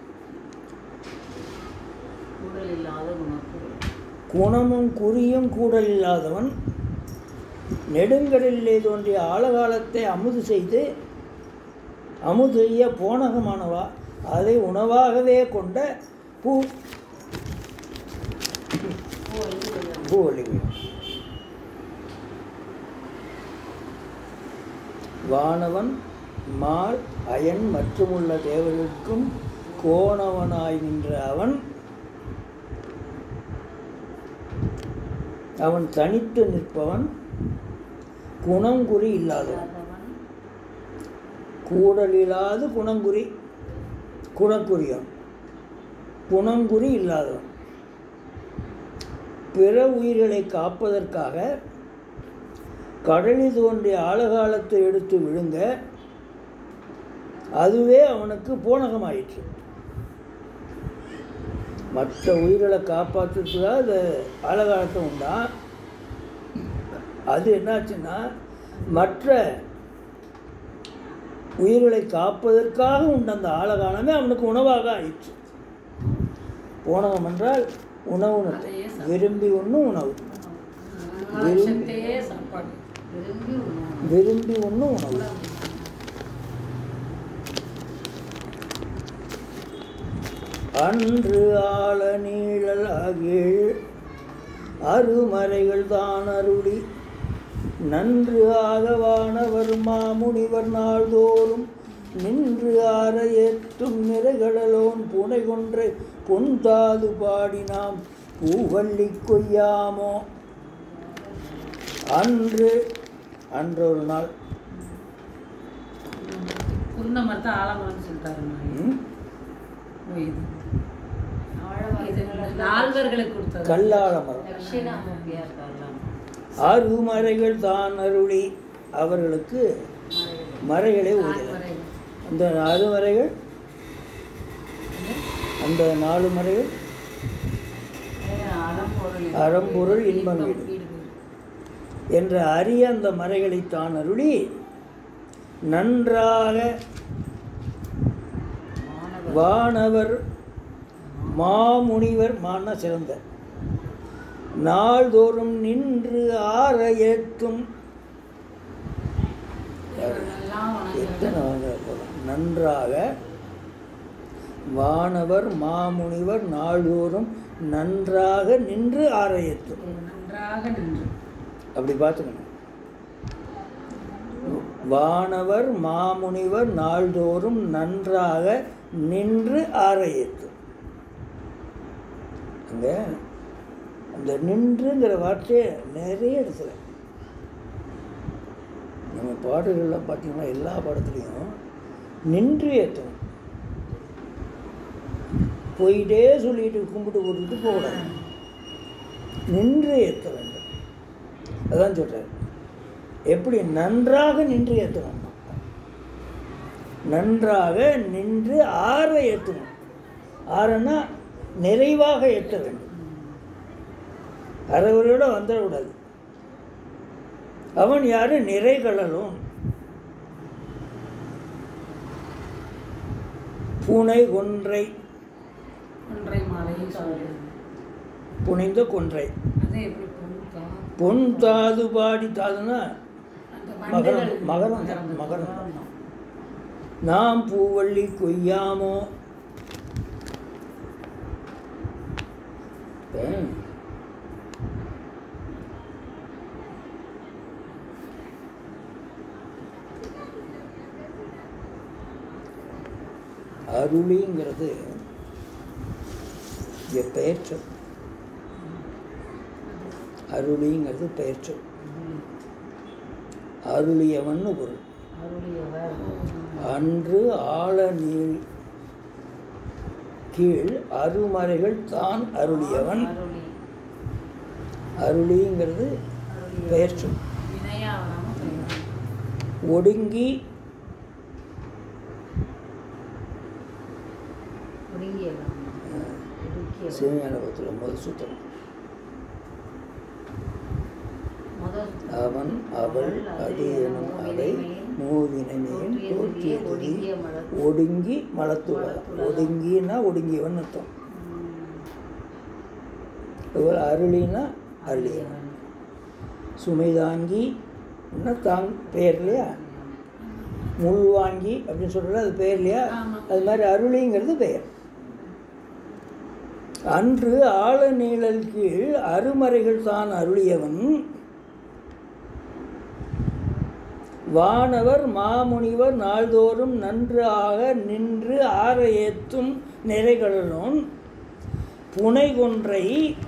உடல் இல்லாத குணக்குறி குணமும் குறியும் கூடல் இல்லாதவன் நெடுங்கடலிலே தோன்றிய ஆழகாலத்தை அமுது செய்து அமுதைய போனகமானவா அதை உணவாகவே கொண்ட பூ பூவொழிவு வானவன் மால் அயன் மற்றுமுள்ள தேவர்களுக்கும் கோணவனாய் நின்ற அவன் அவன் தனித்து நிற்பவன் குணங்குறி இல்லாதவன் இல்லாதவன் கூடலில்லாது குணங்குறி குணக்குரியம் புணங்குறி இல்லாதவன் பிற உயிர்களை காப்பதற்காக கடலில் தோன்றிய ஆழகாலத்தை எடுத்து விழுங்க அதுவே அவனுக்கு பூனகமாயிற்று மற்ற உயிர்களை காப்பாற்றுறதுக்காக அந்த ஆழகாலத்தை உண்டான் அது என்னாச்சுன்னா மற்ற உயிர்களை காப்பதற்காக உண்ட அந்த ஆழகாலமே அவனுக்கு உணவாக ஆயிற்று பூனகம் என்றால் உணவு விரும்பி உண்ணும் உணவு வருஷத்தையே சாப்பாடு விரும்பி உண்ணும். விரும்பி உண்ணும் உணவு அன்று ஆள நீழல் அகிழ் அருமறைகள் தான் அருளி நன்று ஆகவானவர் மாமுனிவர் நாள்தோறும் நின்று ஆற ஏற்றும் நிறைகளோன் புனை கொன்றை பொன்தாது பாடி நாம் பூவள்ளி கொய்யாமோ அன்று அன்று ஒரு நாள் குருந்தமர் தான் ஆலமரம்னு சொல்லிட்டாரு ம், இது ஆழவாய் இது நால்வர்களுக்கு கொடுத்தது கல்லாழ மரம் தட்சிணாமூர்த்தியா இருக்கார்லாம். அருமறைகள் தான் அருளி அவர்களுக்கு மறைகளை ஓதினார் நால்வரை. அந்த அருமறைகள் அந்த நாலு மறைகள் ஏன்னா அறம்பொருள் அறம்பொருள் இன்பம் வீடு வீடு வீடு. என்ற அரிய அந்த மறைகளை தான் அருளி நன்றாக மாணவர் வானவர் மாமுனிவர் மான சிறந்த நாள்தோறும் நின்று ஆற ஏற்றும் இவர்களெல்லாம் வணங்குறது. எத்தனை வாங்க போதும். நன்றாக வானவர் மாமுனிவர் நாள்தோறும் நன்றாக நின்று ஆற ஏற்றும் இது நன்றாக நின்று அப்படி பார்த்துக்கணும் வானவர் மாமுனிவர் நாள்தோறும் நன்றாக நின்று ஆற ஏற்றும் அங்கே அந்த நின்றுங்கிற வார்த்தையை நிறைய இடத்துல நம்ம பாடல்கள்லாம் பார்த்தீங்கன்னா எல்லா பாடத்துலேயும் நின்று ஏற்றணும் போயிட்டே சொல்லிட்டு கும்பிட்டு போட்டுட்டு போகக்கூடாது நின்று ஏற்ற வேண்டும் அதான் சொல்கிறார் எப்படி நன்றாக நின்று ஏற்றணும் நன்றாக நின்று ஆற ஏற்றணும் ஆறன்னா நிறைவாக ஏற்ற வேண்டும் அறவரோட வந்துடக்கூடாது அவன் யாரு நிறைகளலும் பூனை கொன்றை ஒன்றை மாலையும் சொல்லுது புனைந்த கொன்றை அது எப்படி பொருத்தா பொன் தாது பாடி தாதுன்னா அந்த மகரம் வண்டுகள் மகரம் மகரம் நாம் பூவள்ளி கொய்யாமோ இப்ப அருளிங்கிறது இங்க பெயர் சொல் அருளிங்கிறது பெயர் சொல் அருளியவன்னு பொருள் அருளியவர் அன்று ஆழ நீள் கீழ் அருமறைகள் தான் அருளியவன் அருளி அருளிங்கிறது அருளியவர் பெயர் சொல் வினையா வராம பெயர். ஒடுங்கி ஒடுங்கியவர் ஒடுக்கியவர் சிவஞானபத்தில் முதல் சுத்தம் முதல் அவன் அவள் அது எனும் அவை மூவினைமையும் தோற்றியது ஒடுங்கி மலத்துள ஒடுங்கின்னா ஒடுங்கியவன் அர்த்தம் அதுபோல் அருளினா அருளியவன் சுமை தாங்கி தாங் பெயர் இல்லையா முள் வாங்கி அப்படின்னு சொல்கிறது அது பெயர் இல்லையா ஆமா. அது மாதிரி அருளிங்கிறது பெயர் அன்று ஆழ நீழல் கீழ் அருமறைகள் தான் அருளியவன் வானவர் மாமுனிவர் நாள்தோறும் நன்றாக நின்று ஆற ஏத்தும் நிறைகளோன் புனை கொன்றை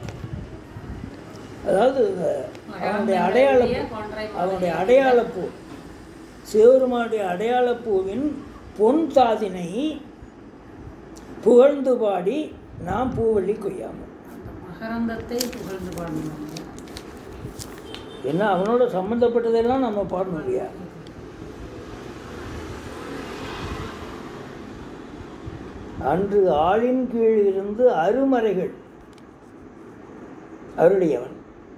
அதாவது அவனுடைய அடையாளப்பூ அவனுடைய அடையாளப்பூ சிவபெருமானுடைய அடையாளப்பூவின் பொன் தாதினை புகழ்ந்து பாடி நாம் பூவள்ளி கொய்யாமல் அந்த மகரந்தத்தை புகழ்ந்து பாடணும் என்ன அவனோட சம்மந்தப்பட்டதெல்லாம் நம்ம பாடணும் இல்லையா அன்று ஆளின் கீழ் இருந்து அருமறைகள் அருளியவன்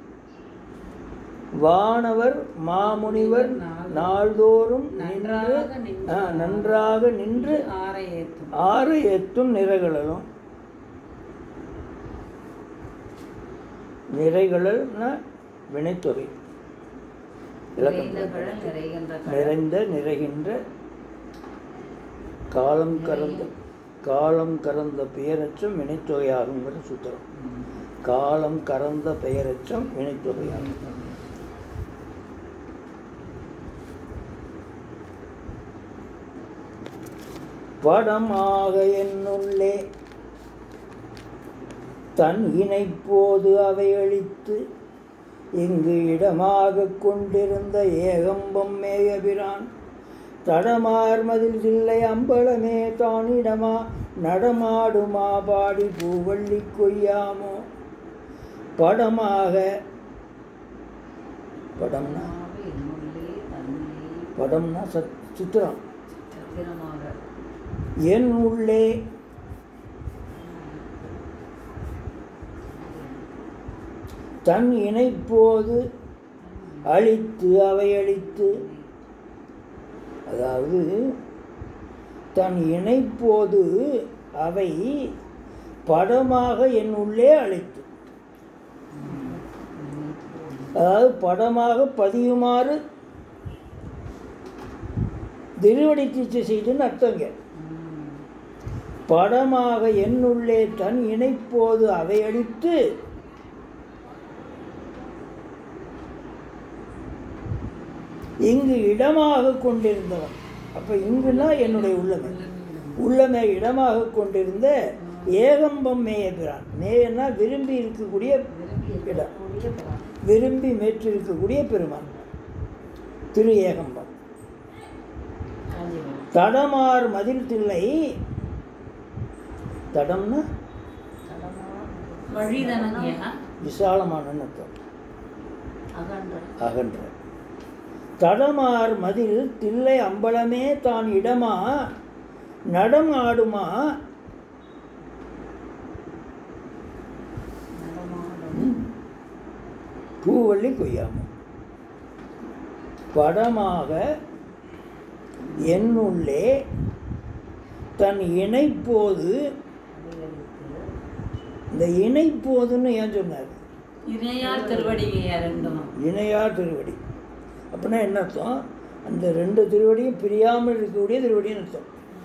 வானவர் மாமுனிவர் நாள்தோறும் நின்று நன்றாக நின்று ஆ, நன்றாக நின்று ஆரை ஏற்றும் ஆறு எத்தும் நிறைகளும் நிறைகளல்னா வினைத்தொகை இலக்கம் நிறைந்த கடல் நிறைகின்ற கடல் நிறைந்த நிறைகின்ற காலம் கறந்த காலம் கறந்த பெயரச்சம் வினைத்தொகையாகுங்கிற சூத்திரம் காலம் கறந்த பெயரச்சம் வினைத்தொகையாகும் படமாக என்னுள்ளே தன் இணைப்போது அவை அழித்து இங்கு இடமாக கொண்டிருந்த ஏகம்பம் மேயபிரான் தடமார் மதில் இல்லை அம்பலமே தானிடமா நடமாடுமா பாடி பூவள்ளி கொய்யாமோ படமாக படம்னா ஆவி என்னுள்ளே தன்னை படம்னா சத் சித்திரம் சித்திரமாக என் உள்ளே தன் இணைப்போது அழித்து அவை அழித்து அதாவது தன் இணைப்போது அவை படமாக என் உள்ளே அழைத்து அதாவது படமாக பதியுமாறு திருவடி தீட்சை செய்துன்னு அர்த்தங்க படமாக என்னுள்ளே தன் இணைப்போது அவை அழித்து இங்கு இடமாக கொண்டிருந்தவன் அப்போ இங்குன்னா என்னுடைய உள்ளமே உள்ளமே இடமாக கொண்டிருந்த ஏகம்பம் மேயபிரான் மேயன்னா விரும்பி இருக்கக்கூடிய விரும்பி இடம் இருக்கக்கூடிய பிரான் விரும்பி மேற்றிருக்கக்கூடிய பெருமான் திரு ஏகம்பம் காஞ்சிபுரம் தடமார் மதில் தில்லை தடம்னா தடமா வழிதனங்கயா விசாலமான அர்த்தம் அகன்ற அகன்ற தடமார் மதில் தில்லை அம்பலமே தான் இடமா நடம் ஆடுமா நடமாடும் பூவள்ளி கொய்யாம படமாக என்னுள்ளே தன் இணைப்போது அதிகரித்து இந்த இணைப்போதுன்னு ஏன் சொன்னார் இணையார் திருவடிகையா ரெண்டும் இணையா திருவடி அப்படின்னா என்ன அர்த்தம் அந்த ரெண்டு திருவடியும் பிரியாமல் இருக்கக்கூடிய திருவடின்னு அர்த்தம்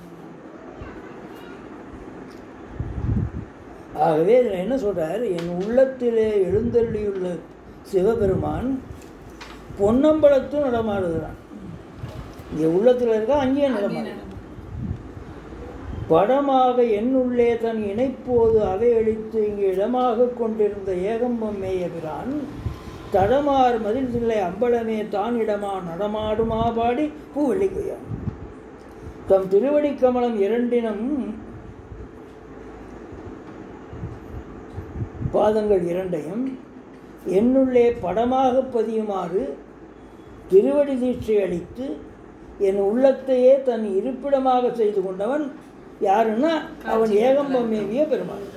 ஆகவே இதில் என்ன சொல்றார் என் உள்ளத்திலே எழுந்தருளியுள்ள சிவபெருமான் பொன்னம்பலத்தும் நடமாடுகிறான் இங்கே உள்ளத்தில் இருக்கா அங்கேயே நடமாடு படமாக என்னுள்ளே தன் இணைப்போது அவை அழித்து இங்கு இடமாக கொண்டிருந்த ஏகம்பம் மேயபிரான் தடமார் மதில் தில்லை அம்பலமே தான் இடமா நடமாடுமா பாடி பூவள்ளி கொய்யான் தம் திருவடி கமலம் இரண்டினும் பாதங்கள் இரண்டையும் என்னுள்ளே படமாக பதியுமாறு திருவடி தீட்சை அளித்து என் உள்ளத்தையே தன் இருப்பிடமாக செய்து கொண்டவன் யாருன்னா அவன் ஏகம்பம் மேவிய பெருமாள்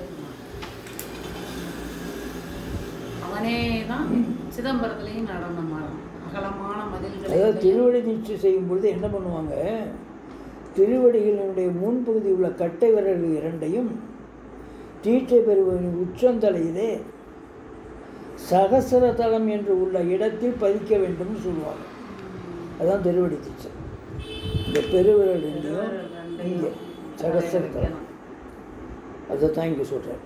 அவனே தான் சிதம்பரத்துலேயும் நடனம் ஆடும் அகலமான அதாவது மதில்களை திருவடி தீட்சை செய்யும் பொழுது என்ன பண்ணுவாங்க திருவடிகளினுடைய முன்பகுதி உள்ள கட்டை விரல்கள் இரண்டையும் தீட்சை பெறுவதின் உச்சந்தலையிலே சகசர தலம் என்று உள்ள இடத்தில் பதிக்க வேண்டும்னு சொல்லுவாங்க அதான் திருவடி தீட்சை இந்த பெருவிரல் ரெண்டையும் இங்கே சகசர தலம் அதை தான் இங்கே சொல்கிறேன்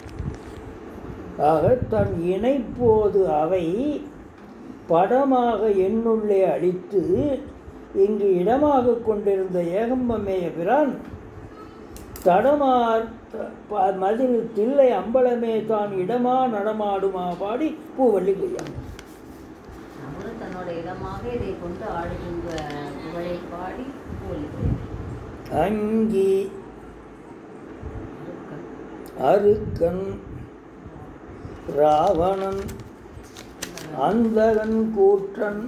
ஆக தன் இணைப்போது அவை படமாக என்னுள்ளே அழித்து இங்கு இடமாக கொண்டிருந்த ஏகம்பமேய பிரான் தடமார் த- ப- மதில் தில்லை அம்பலமே தான் இடமா நடமாடுமா பாடி பூவள்ளி கொய்யான் அவரு தன்னோட இடமாக இதை கொண்டு ஆடுகின்ற புகழை பாடி போலி அங்கி அருக்கன் ராவணன் அந்தகன் கூற்றன்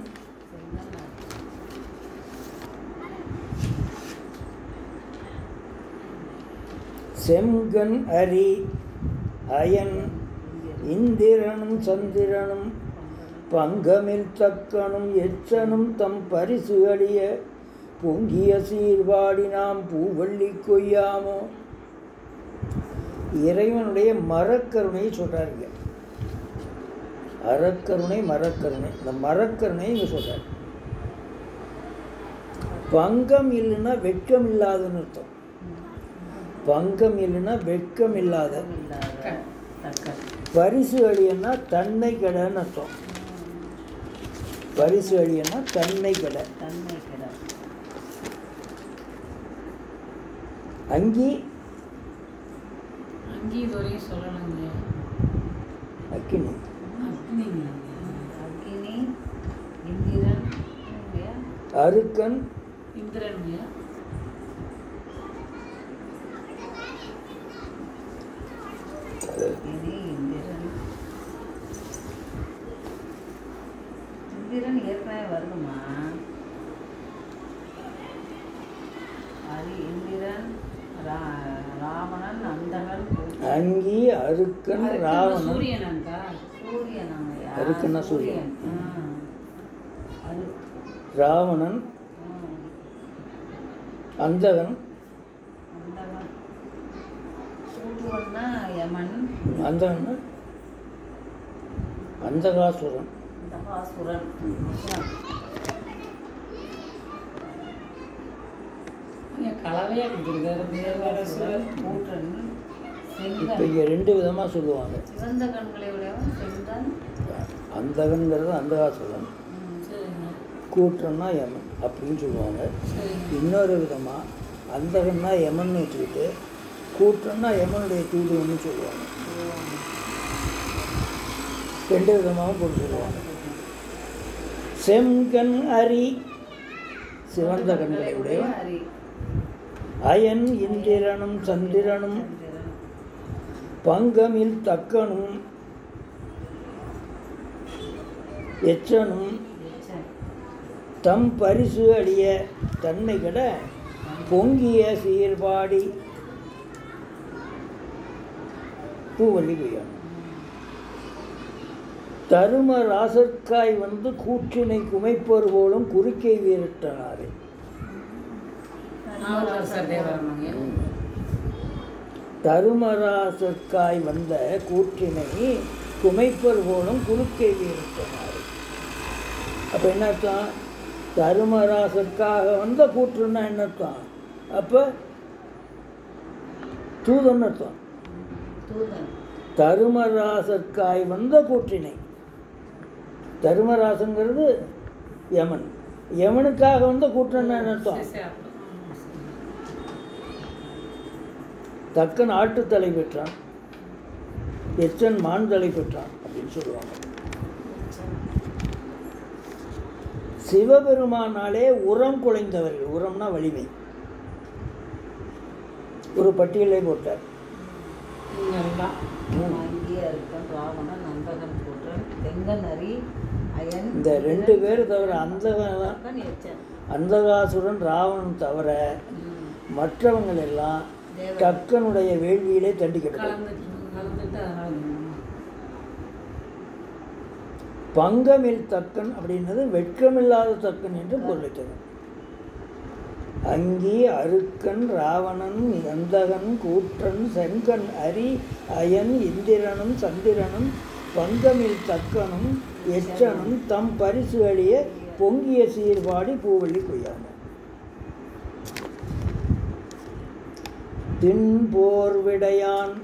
செம்கன் அரி அயன் இந்திரனும் சந்திரனும் பங்கமில் தக்கனும் எச்சனும் தம் பரிசு அழிய பொங்கிய சீர்வாடி நாம் பூவள்ளி கொய்யாமோ இறைவனுடைய மரக்கருணையை சொல்கிறாருங்க அறக்கருணை மரக்கருணை இந்த மரக்கருணை இங்கே சொல்கிறார் பங்கம் இல்லைன்னா வெட்கம் இல்லாதன்னு அர்த்தம் பங்கம் இல்லைன்னா வெட்கம் இல்லாத இல்லாத தக்க பரிசு அழியன்னா தன்னை கடைன்னு அர்த்தம் பரிசு அழியன்னா தன்னை கடை தன்மை கிட அங்கி அங்கேயும் இதுவரையும் சொல்லணுங்க அக்கினி அப்படிங்க அக்னி இந்திரன் இல்லையா? அருக்கன் இந்திரனுங்க அக்னி இந்திரன் இந்திரன் ஏற்கனவே வருதுமா அது இந்திரன் ரா- ராவணன் அந்தகன் கூத்தன். அங்கி அருக்கன் அதுக்கு ராவணன் சூரியனாக்கா சூரியன் அவன் யார்? அருக்குன்னா சூரியன். ஆ. அரு ராவணன் ஆ. அந்தகன் அந்தகன் சூதுவன்னா யமன் அந்தகன் அந்தகாசுரன் தகாசுரன் இங்க கலவையா கொடுத்துருக்காரு வேற வேற சுவர் கூற்றன் இப்போ செங்கன் இங்கே ரெண்டு விதமாக சொல்லுவாங்க சிவந்த கண்களை உடையவன் செங்கன் அந்தகன்கிறது அந்தகாசுரன் சரிங்க கூற்றன்னா யமன் அப்படின்னு சொல்லுவாங்க சரிங்க இன்னொரு விதமாக அந்தகன்னா யமன் வச்சுக்கிட்டு கூற்றன்னா யமனுடைய தூதுவன்னு சொல்லுவாங்க ரெண்டு விதமாகவும் போட்டு சொல்லுவாங்க செம்கண் அரி சிவந்த கண்களை உடையவன் ஹரி அயன் இந்திரனும் சந்திரனும் சந்திரன் பங்கமில் தக்கனும் எச்சனும் எச்சன் தம் பரிசு அழிய தன்னை கட பொங்கிய சீர்பாடி பூவள்ளி கொய்யான் தரும ராசற்காய் வந்து கூற்றினை குமைப்பர் போலும் குறுக்கை வீரட்டனாரே நாவலரசர் தேவரனுங்க தருமராசற்காய் வந்த கூற்றினை குமைப்பர் போலும் குறுக்கை வீரட்டனாரே அப்போ என்ன அர்த்தம் தருமராசற்காக வந்த கூற்றுன்னா என்ன அர்த்தம் அப்போ தூதன் அர்த்தம் தூதன் தருமராசற்காய் வந்த கூற்றினை தருமராசங்கிறது யமன் யமனுக்காக வந்த கூற்றன்னா என்ன அர்த்தம் தக்கன் ஆட்டுத்தலை பெற்றான் எச்சன் மான் தலை பெற்றான் அப்படின்னு சொல்லுவாங்க சிவபெருமானாலே உரம் குலைந்தவர்கள் உரம்னா வலிமை ஒரு பட்டியலை போட்டார் எல்லாம் அங்கிய இருக்கன் ராவணன் நந்தகன் கூற்றன் தெங்கன் அரி அயன் இந்த ரெண்டு பேர் தவிர அந்தகன் தக்கன் எச்சன் அந்தகாசுரன் ராவணன் தவிர ம். மற்றவங்கள் எல்லாம் தேவன். கக்கனுடைய வேள்வியிலே தண்டிக்கப்பட்டார் கலந்துட்டு கலந்துட்டு அதனால பங்கமில் தக்கன் அப்படின்றது வெட்கமில்லாத தக்கன் என்று பொருள் தரும் அங்கி அருக்கன் ராவணன் அந்தகன் கூற்றன் செங்கன் அரி அயன் இந்திரனும் சந்திரனும் பங்கமில் தக்கனும் எச்சனும் தம் பரிசு அழிய பொங்கிய சீர்பாடி பூவள்ளி கொய்யாங்க தின்போர் விடையான்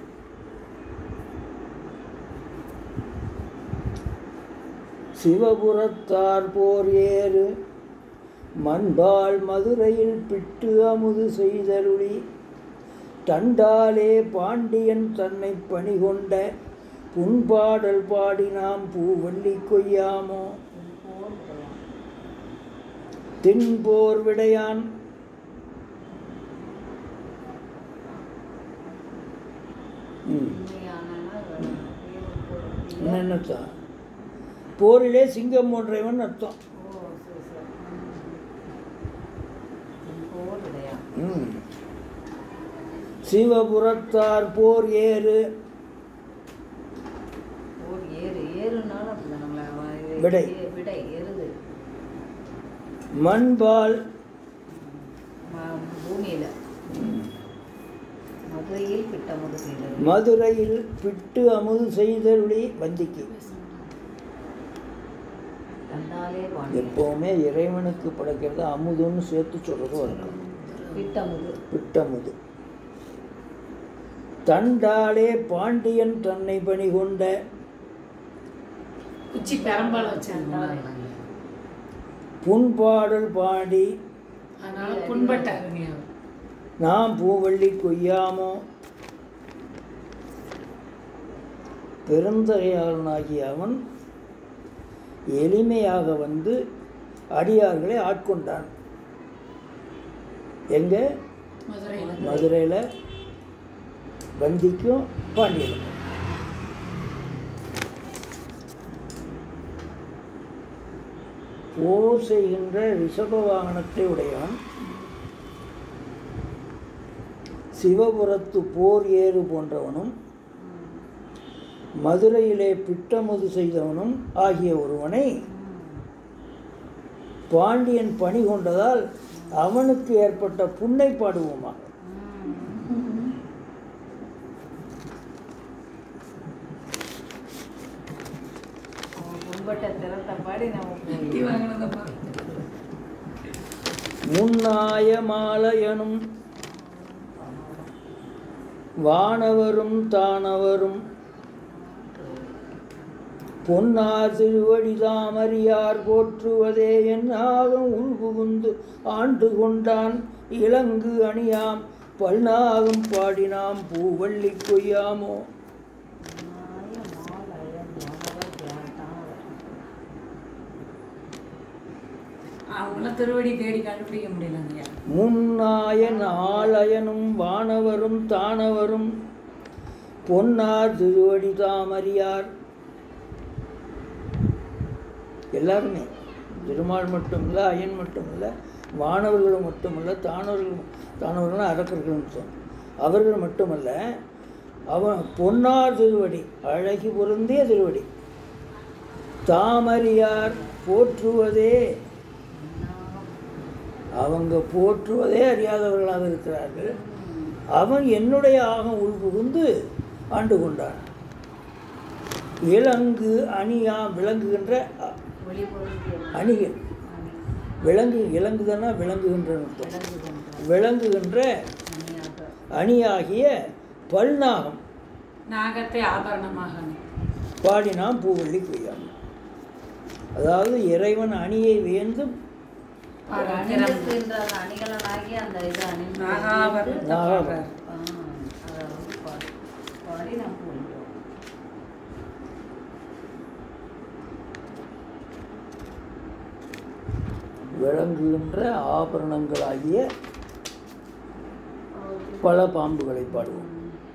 சிவபுரத்தார் போர் ஏறு மண்பால் மதுரையில் பிட்டு அமுது செய்தருளி தண்டாலே பாண்டியன் தன்னை பணிகொண்ட புண்பாடல் பாடி நாம் பூவள்ளி கொய்யாமோ போர் பலம். தின்போர் விடையான் ம் உண்மையானனா தேவ என்னத்தான் போரிலே சிங்கம் போன்றவன் அர்த்தம் ஓ சரி சரி ம். போர் இல்லையா ம் சிவபுரத்தார் போர் ஏறு போர் ஏறு ஏறுனாலும் அப்படிதான் நம்மள வ- இது- விடை. ஏ- விடை எருது மண்பால் ம- பூமியில மதுரையில் பிட்டமுது செய்தது மதுரையில் பிட்டு அமுது செய்தருளி வந்திக்கு கண்டாலே பாண்டி எப்போவுமே இறைவனுக்கு படைக்கிறது அமுதுன்னு சேர்த்து சொல்கிறது வழக்கம் பிட்டமுது பிட்டமுது தண்டாலே பாண்டியன் தன்னை பணி கொண்ட குச்சி பெரம்பால் வச்சாங்க புண்பாடல் பாடி அதனால புண்பட்டாருங்க நாம் பூவள்ளி கொய்யாமோ பெருந்தகையாளனாகிய அவன் எளிமையாக வந்து அடியார்களை ஆட்கொண்டான் எங்கே மதுரையில் மதுரையில் வந்திக்கும் பாண்டியனுக்கும் போர் செய்கின்ற ரிஷப வாகனத்தை உடையவன் சிவபுரத்து போர் ஏறு போன்றவனும் மதுரையிலே பிட்டமுது செய்தவனும் ஆகிய ஒருவனை பாண்டியன் பணி கொண்டதால் அவனுக்கு ஏற்பட்ட புண்ணை பாடுவோமா அவன் புண்பட்ட திறத்தை பாடி நமக்கு கட்டி வாங்கினதை பாரு. முன்னாய மாலையனும் வானவரும் தானவரும் பொன்னார் திருவடி தாமறியார் போற்றுவதே என்னாகும் உள்புகுந்து ஆண்டு கொண்டான் இலங்கு அணியாம் பல்நாகம் பாடினாம் பூவள்ளி கொய்யாமோ மாய மாலயன் மாணவர் தியானத்தானவர். அவங்களாம் திருவடி தேடி கண்டுபிடிக்க முடியலங்க முன்னாயன் ஆலயனும் வானவரும் தானவரும் பொன்னார் திருவடி தாமறியார் எல்லாருமே திருமால் மட்டும் இல்லை அயன் மட்டும் இல்லை வானவர்களும் மட்டுமல்ல தானவர்கள் தானவர்களும் அரக்கர்களும் சொல் அவர்கள் மட்டுமல்ல அவன் பொன்னார் திருவடி அழகி பொருந்திய திருவடி தாமறியார் போற்றுவதே அவங்க போற்றுவதே அறியாதவர்களாக இருக்கிறார்கள் அவன் என்னுடைய ஆகம் உள்புகுந்து ஆண்டு கொண்டான் விலங்கு அணியா விளங்குகின்ற அ- ஒளிபொருந்திய அணிகள் அணி. விலங்கு இலங்குதனா விளங்குகின்ற அர்த்தம். விளங்குகின்ற விளங்குகின்ற அணியாக அணியாகிய பல்நாகம் நாகத்தை ஆபரணமாக பாடினாம் பூவள்ளி கொய்யாம் அதாவது இறைவன் அணியை வியந்து ஒரு அணிகளுக்கு என்றால் அணிகலனாகி அந்த இது அணிந்து நாகாபரணத்தை நாகாபரணம். பாடுறார். ஆ, அதை வந்து பாடி பாடி நம்ம போயிட்டோம் விளங்குகின்ற ஆபரணங்களாகிய பல பாம்புகளை பாடுவோம்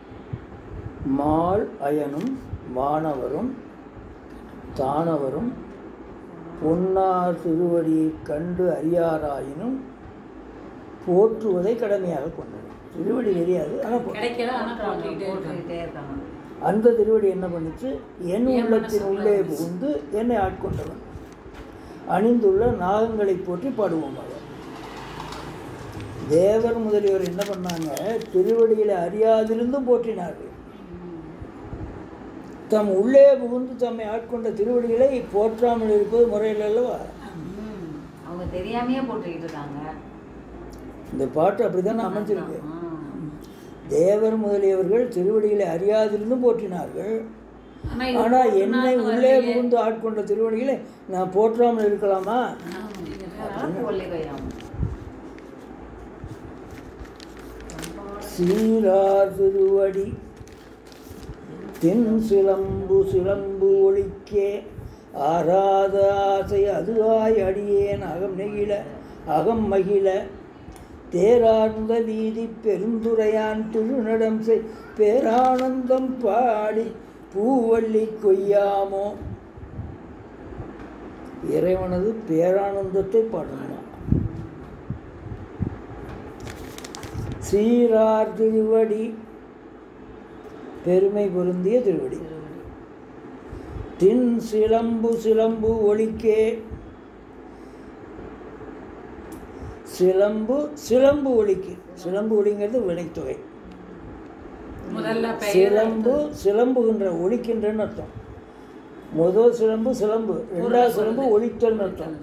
மால் அயனும் வானவரும் தானவரும் பொன்னார் திருவடியை கண்டு அறியாராயினும் போற்றுவதை கடமையாக கொண்டது திருவடி தெரியாது ஆனால் போ- கிடைக்கல ஆனா போட்டுக்கிட்டே இருக்காங்க போட்டுக்கிட்டே இருக்காங்க அந்த திருவடி என்ன பண்ணுச்சு என் உள்ளத்தின் உள்ளே புகுந்து என்னை ஆட்கொண்டவன் அணிந்துள்ள நாகங்களை போற்றி பாடுவோமாக தேவர் முதலியோர் என்ன பண்ணாங்க திருவடிகளை அறியாதிருந்தும் போற்றினார்கள் தம் உள்ளே புகுந்து தம்மை ஆட்கொண்ட திருவடிகளை போற்றாமல் இருப்பது முறையில் அல்லவா ம். அவங்க தெரியாமையே போட்டுக்கிட்டு இருக்காங்க இந்த பாட்டு அப்படிதான் அமைஞ்சிருக்கு ஆ. தேவர் முதலியவர்கள் திருவடிகளை அறியாதிருந்தும் போற்றினார்கள் ஆனா இது ஆனால் போட்டு என்னை நாங்க உள்ளே வரலையே. புகுந்து ஆட்கொண்ட திருவடிகளை நான் போற்றாமல் இருக்கலாமா அதனால கொள்ளை கையாகும் சீரார் திருவடி தென் சிலம்பு சிலம்பு ஒழிக்கே ஆராத ஆசை அதுவாய் அடியேன் அகம் நெகிழ அகம் மகிழ தேரார்ந்த வீதி பெருந்துரையான் திருநடம் செய் பேரானந்தம் பாடி பூவள்ளி கொய்யாமோ இறைவனது பேரானந்தத்தை பாடணும் சீரார் திருவடி பெருமை பொருந்திய திருவடி தின் சிலம்பு சிலம்பு ஒலிக்கே சிலம்பு சிலம்பு ஒலிக்கு சிலம்பு ஒலிங்கிறது வினைத்தொகை முதல்ல பெயர் சிலம்பு சிலம்புகின்ற ஒலிக்கின்றன்னு அர்த்தம் முதல் சிலம்பு சிலம்பு ரெண்டாவது சிலம்பு ஒலித்தல்னு அர்த்தம்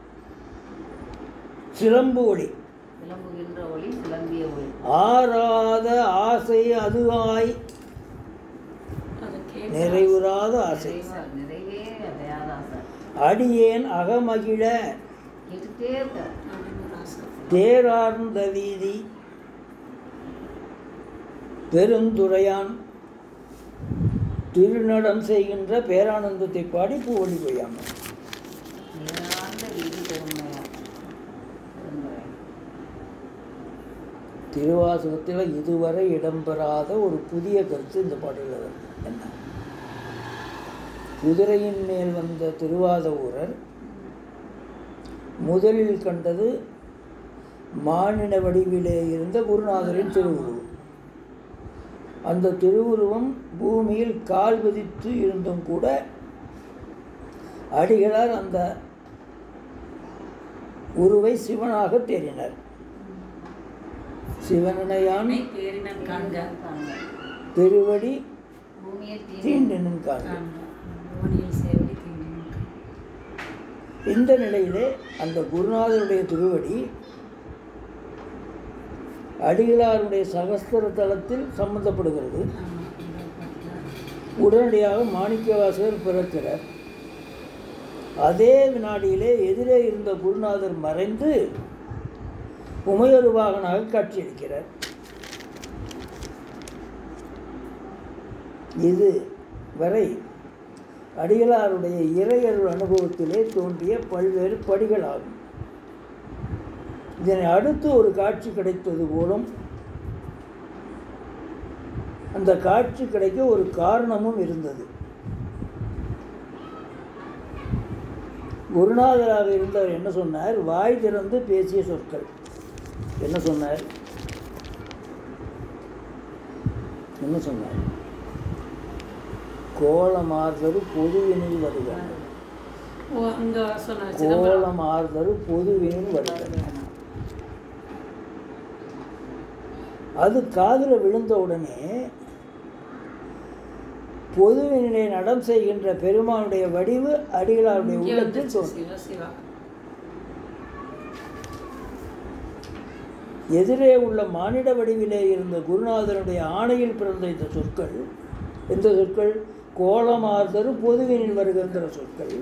சிலம்பு ஒலி விளம்புகின்ற ஒளி சிலம்பிய ஒளி ஆறாத ஆசை அதுவாய் அதை கேட்டு நிறைவுறாத ஆசை நிறைவா- நிறைவே அடையாத ஆசை அடியேன் அகமகிழ கேட்டுட்டே இருக்க அப்படின்னு ஒரு ஆசை தேரார்ந்த வீதி பெருந்துரையான் திருநடம் செய்கின்ற பேரானந்தத்தை பாடி பூவொலி கொய்யாமல் நேராண்ட வீதி பெருமையா பெருந்துரை திருவாசகத்தில் இதுவரை இடம்பெறாத ஒரு புதிய கருத்து இந்த பாடலில் வருது என்ன குதிரையின் மேல் வந்த திருவாத ஊரர் முதலில் கண்டது மானிட வடிவிலே இருந்த குருநாதரின் திருவுருவம் அந்த திருவுருவம் பூமியில் கால் பதித்து இருந்தும் கூட அடிகளார் அந்த உருவை சிவனாக தேறினர் சிவனையான் அன்னை பேரினன் காண்க காண்க. திருவடி பூமியை தீண்டி தீண்டினன் காண்க காண்க ஓனியில் சேவடி தீண்டினன் காண்க. இந்த நிலையிலே அந்த குருநாதருடைய திருவடி அடிகளாருடைய சகஸ்திர தலத்தில் சம்பந்தப்படுகிறது ஆமா, இந்த பாட்டுல. உடனடியாக மாணிக்கவாசகர் பிறக்கிறார் அதே வினாடியிலே எதிரே இருந்த குருநாதர் மறைந்து உமையொருவாகனாக காட்சியளிக்கிறார் இது வரை அடிகளாருடைய இறையருள் அனுபவத்திலே தோன்றிய பல்வேறு படிகளாகும் இதனை அடுத்து ஒரு காட்சி கிடைத்தது போலும் அந்த காட்சி கிடைக்க ஒரு காரணமும் இருந்தது குருநாதராக இருந்தவர் என்ன சொன்னார் வாய் திறந்து பேசிய சொற்கள் என்ன சொன்னார் என்ன சொன்னார் கோலமார்தரு பொதுவினில் வருக ஓ அங்க சொன்ன சிதம்பரம் கோலமார்தரு பொதுவினில் வருக அது காதில் விழுந்த உடனே பொதுவினிலே நடம் செய்கின்ற பெருமானுடைய வடிவு அடிகளாருடைய இங்கே உள்ளத்தில் வந்துச்சு தோன்றும் சிவ சிவா எதிரே உள்ள மானிட வடிவிலே இருந்த குருநாதனுடைய ஆணையில் பிறந்த இந்த சொற்கள் இந்த சொற்கள் கோலமார்தரு பொதுவினில் வருகின்ற சொற்கள்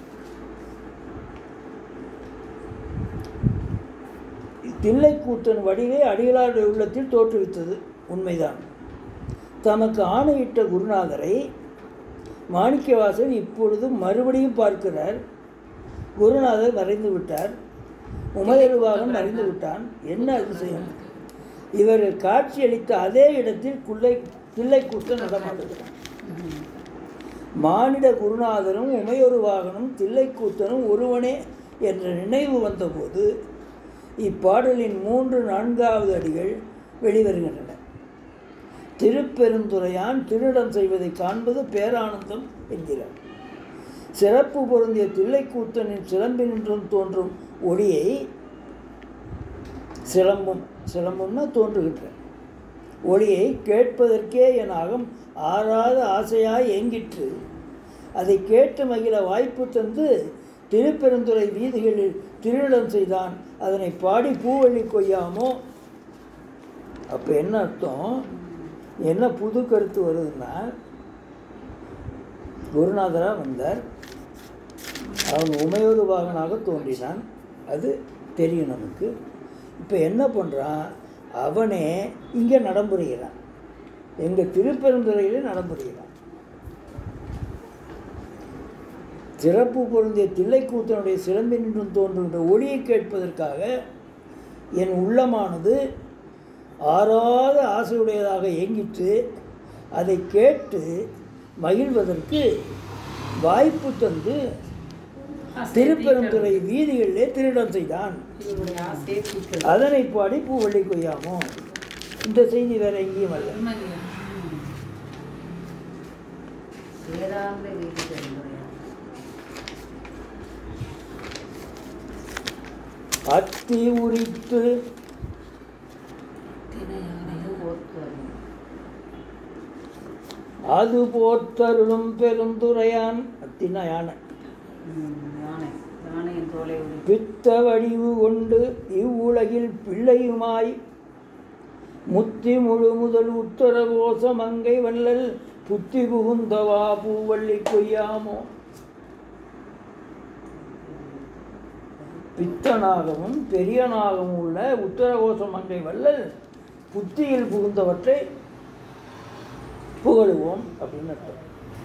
தில்லைக்கூத்தன் வடிவை அடிகளாருடைய உள்ளத்தில் தோற்றுவித்தது உண்மைதான் தமக்கு ஆணையிட்ட குருநாதரை மாணிக்கவாசர் இப்பொழுது மறுபடியும் பார்க்கிறார் குருநாதர் மறைந்து விட்டார் உமையருவாகன் மறைந்து விட்டான் என்ன அதிசயம் இவர் காட்சியளித்த அதே இடத்தில் குள்ளை தில்லைக்கூத்தன் நடமாடுகிறான் மானிட குருநாதரும் உமையொருவாகனும் தில்லைக்கூத்தனும் ஒருவனே என்ற நினைவு வந்தபோது இப்பாடலின் மூன்று நான்காவது அடிகள் வெளிவருகின்றன திருப்பெருந்துரையான் திருடம் செய்வதை காண்பது பேரானந்தம் என்கிறார் சிறப்பு பொருந்திய தில்லைக்கூத்தனின் சிலம்பினின்றும் தோன்றும் ஒளியை சிலம்பும் சிலம்பும்னா தோன்றுகின்ற ஒளியை கேட்பதற்கே என் அகம் ஆறாத ஆசையாய் ஏங்கிற்று அதை கேட்டு மகிழ வாய்ப்பு தந்து திருப்பெருந்துறை வீதிகளில் திருவிழம் செய்தான் அதனை பாடி பூவள்ளி கொய்யாமோ அப்போ என்ன அர்த்தம் என்ன புது கருத்து வருதுன்னா குருநாதராக வந்தார் அவன் உமையோடு வாகனாக தோன்றினான் அது தெரியும் நமக்கு இப்போ என்ன பண்ணுறான் அவனே இங்கே நடம்புரிகிறான் எங்கள் திருப்பெருந்துறையிலே நடம்புரிகிறான் சிறப்பு பொருந்திய தில்லைக்கூத்தனுடைய சிலம்பினின்றும் தோன்றுகின்ற ஒளியை கேட்பதற்காக என் உள்ளமானது ஆறாத ஆசையுடையதாக இயங்கிற்று அதை கேட்டு மகிழ்வதற்கு வாய்ப்பு தந்து திருப்பெருந்துறை வீதிகளிலே திருடம் செய்தான் இவருடைய ஆசையை தீர்க்கிறது அதனை பாடி பூவள்ளி கொய்யாமோ இந்த செய்தி வேற எங்கேயும் அல்ல உண்மைங்க. சேராந்த வீதி பெருந்துரையா அத்தி உரித்து தினை யானையோ போர்த்து வரும் அது போர்த்தருளும் பெருந்துரையான் அத்தினா யானை ம், யானை யானையின் தோலை உரி பித்த வடிவு கொண்டு இவ்வுலகில் பிள்ளையுமாய் முத்தி முழு முதல் உத்தர கோச மங்கை வள்ளல் புத்தி புகுந்தவா பூவள்ளி கொய்யாமோ பித்தனாகவும் பெரியனாகவும் உள்ள உத்தரகோச மங்கை வள்ளல் புத்தியில் புகுந்தவற்றை புகழுவோம் அப்படின்னு அர்த்தம்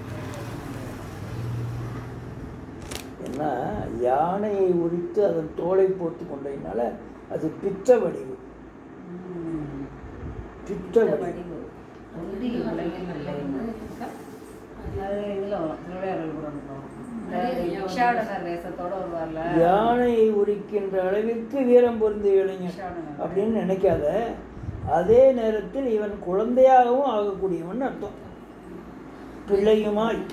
என்ன யானையை உரித்து அதன் தோலை போட்டு கொண்டதுனால அது பித்த வடிவு ம். பித்த இந்த வடிவு வடிவு ஒன்றி உலகில் இல்லை அது இதில் வரும் திருவிளையாடல் புறம் வரும் இந்த பிக்ஷாடனர் வேஷத்தோட வருவார்ல யானையை உரிக்கின்ற அளவிற்கு வீரம் பொருந்திய இளைஞன் பிக்ஷாடனர் அப்படின்னு நினைக்காத அதே நேரத்தில் இவன் குழந்தையாகவும் ஆகக்கூடியவன் அர்த்தம் பிள்ளையுமாய்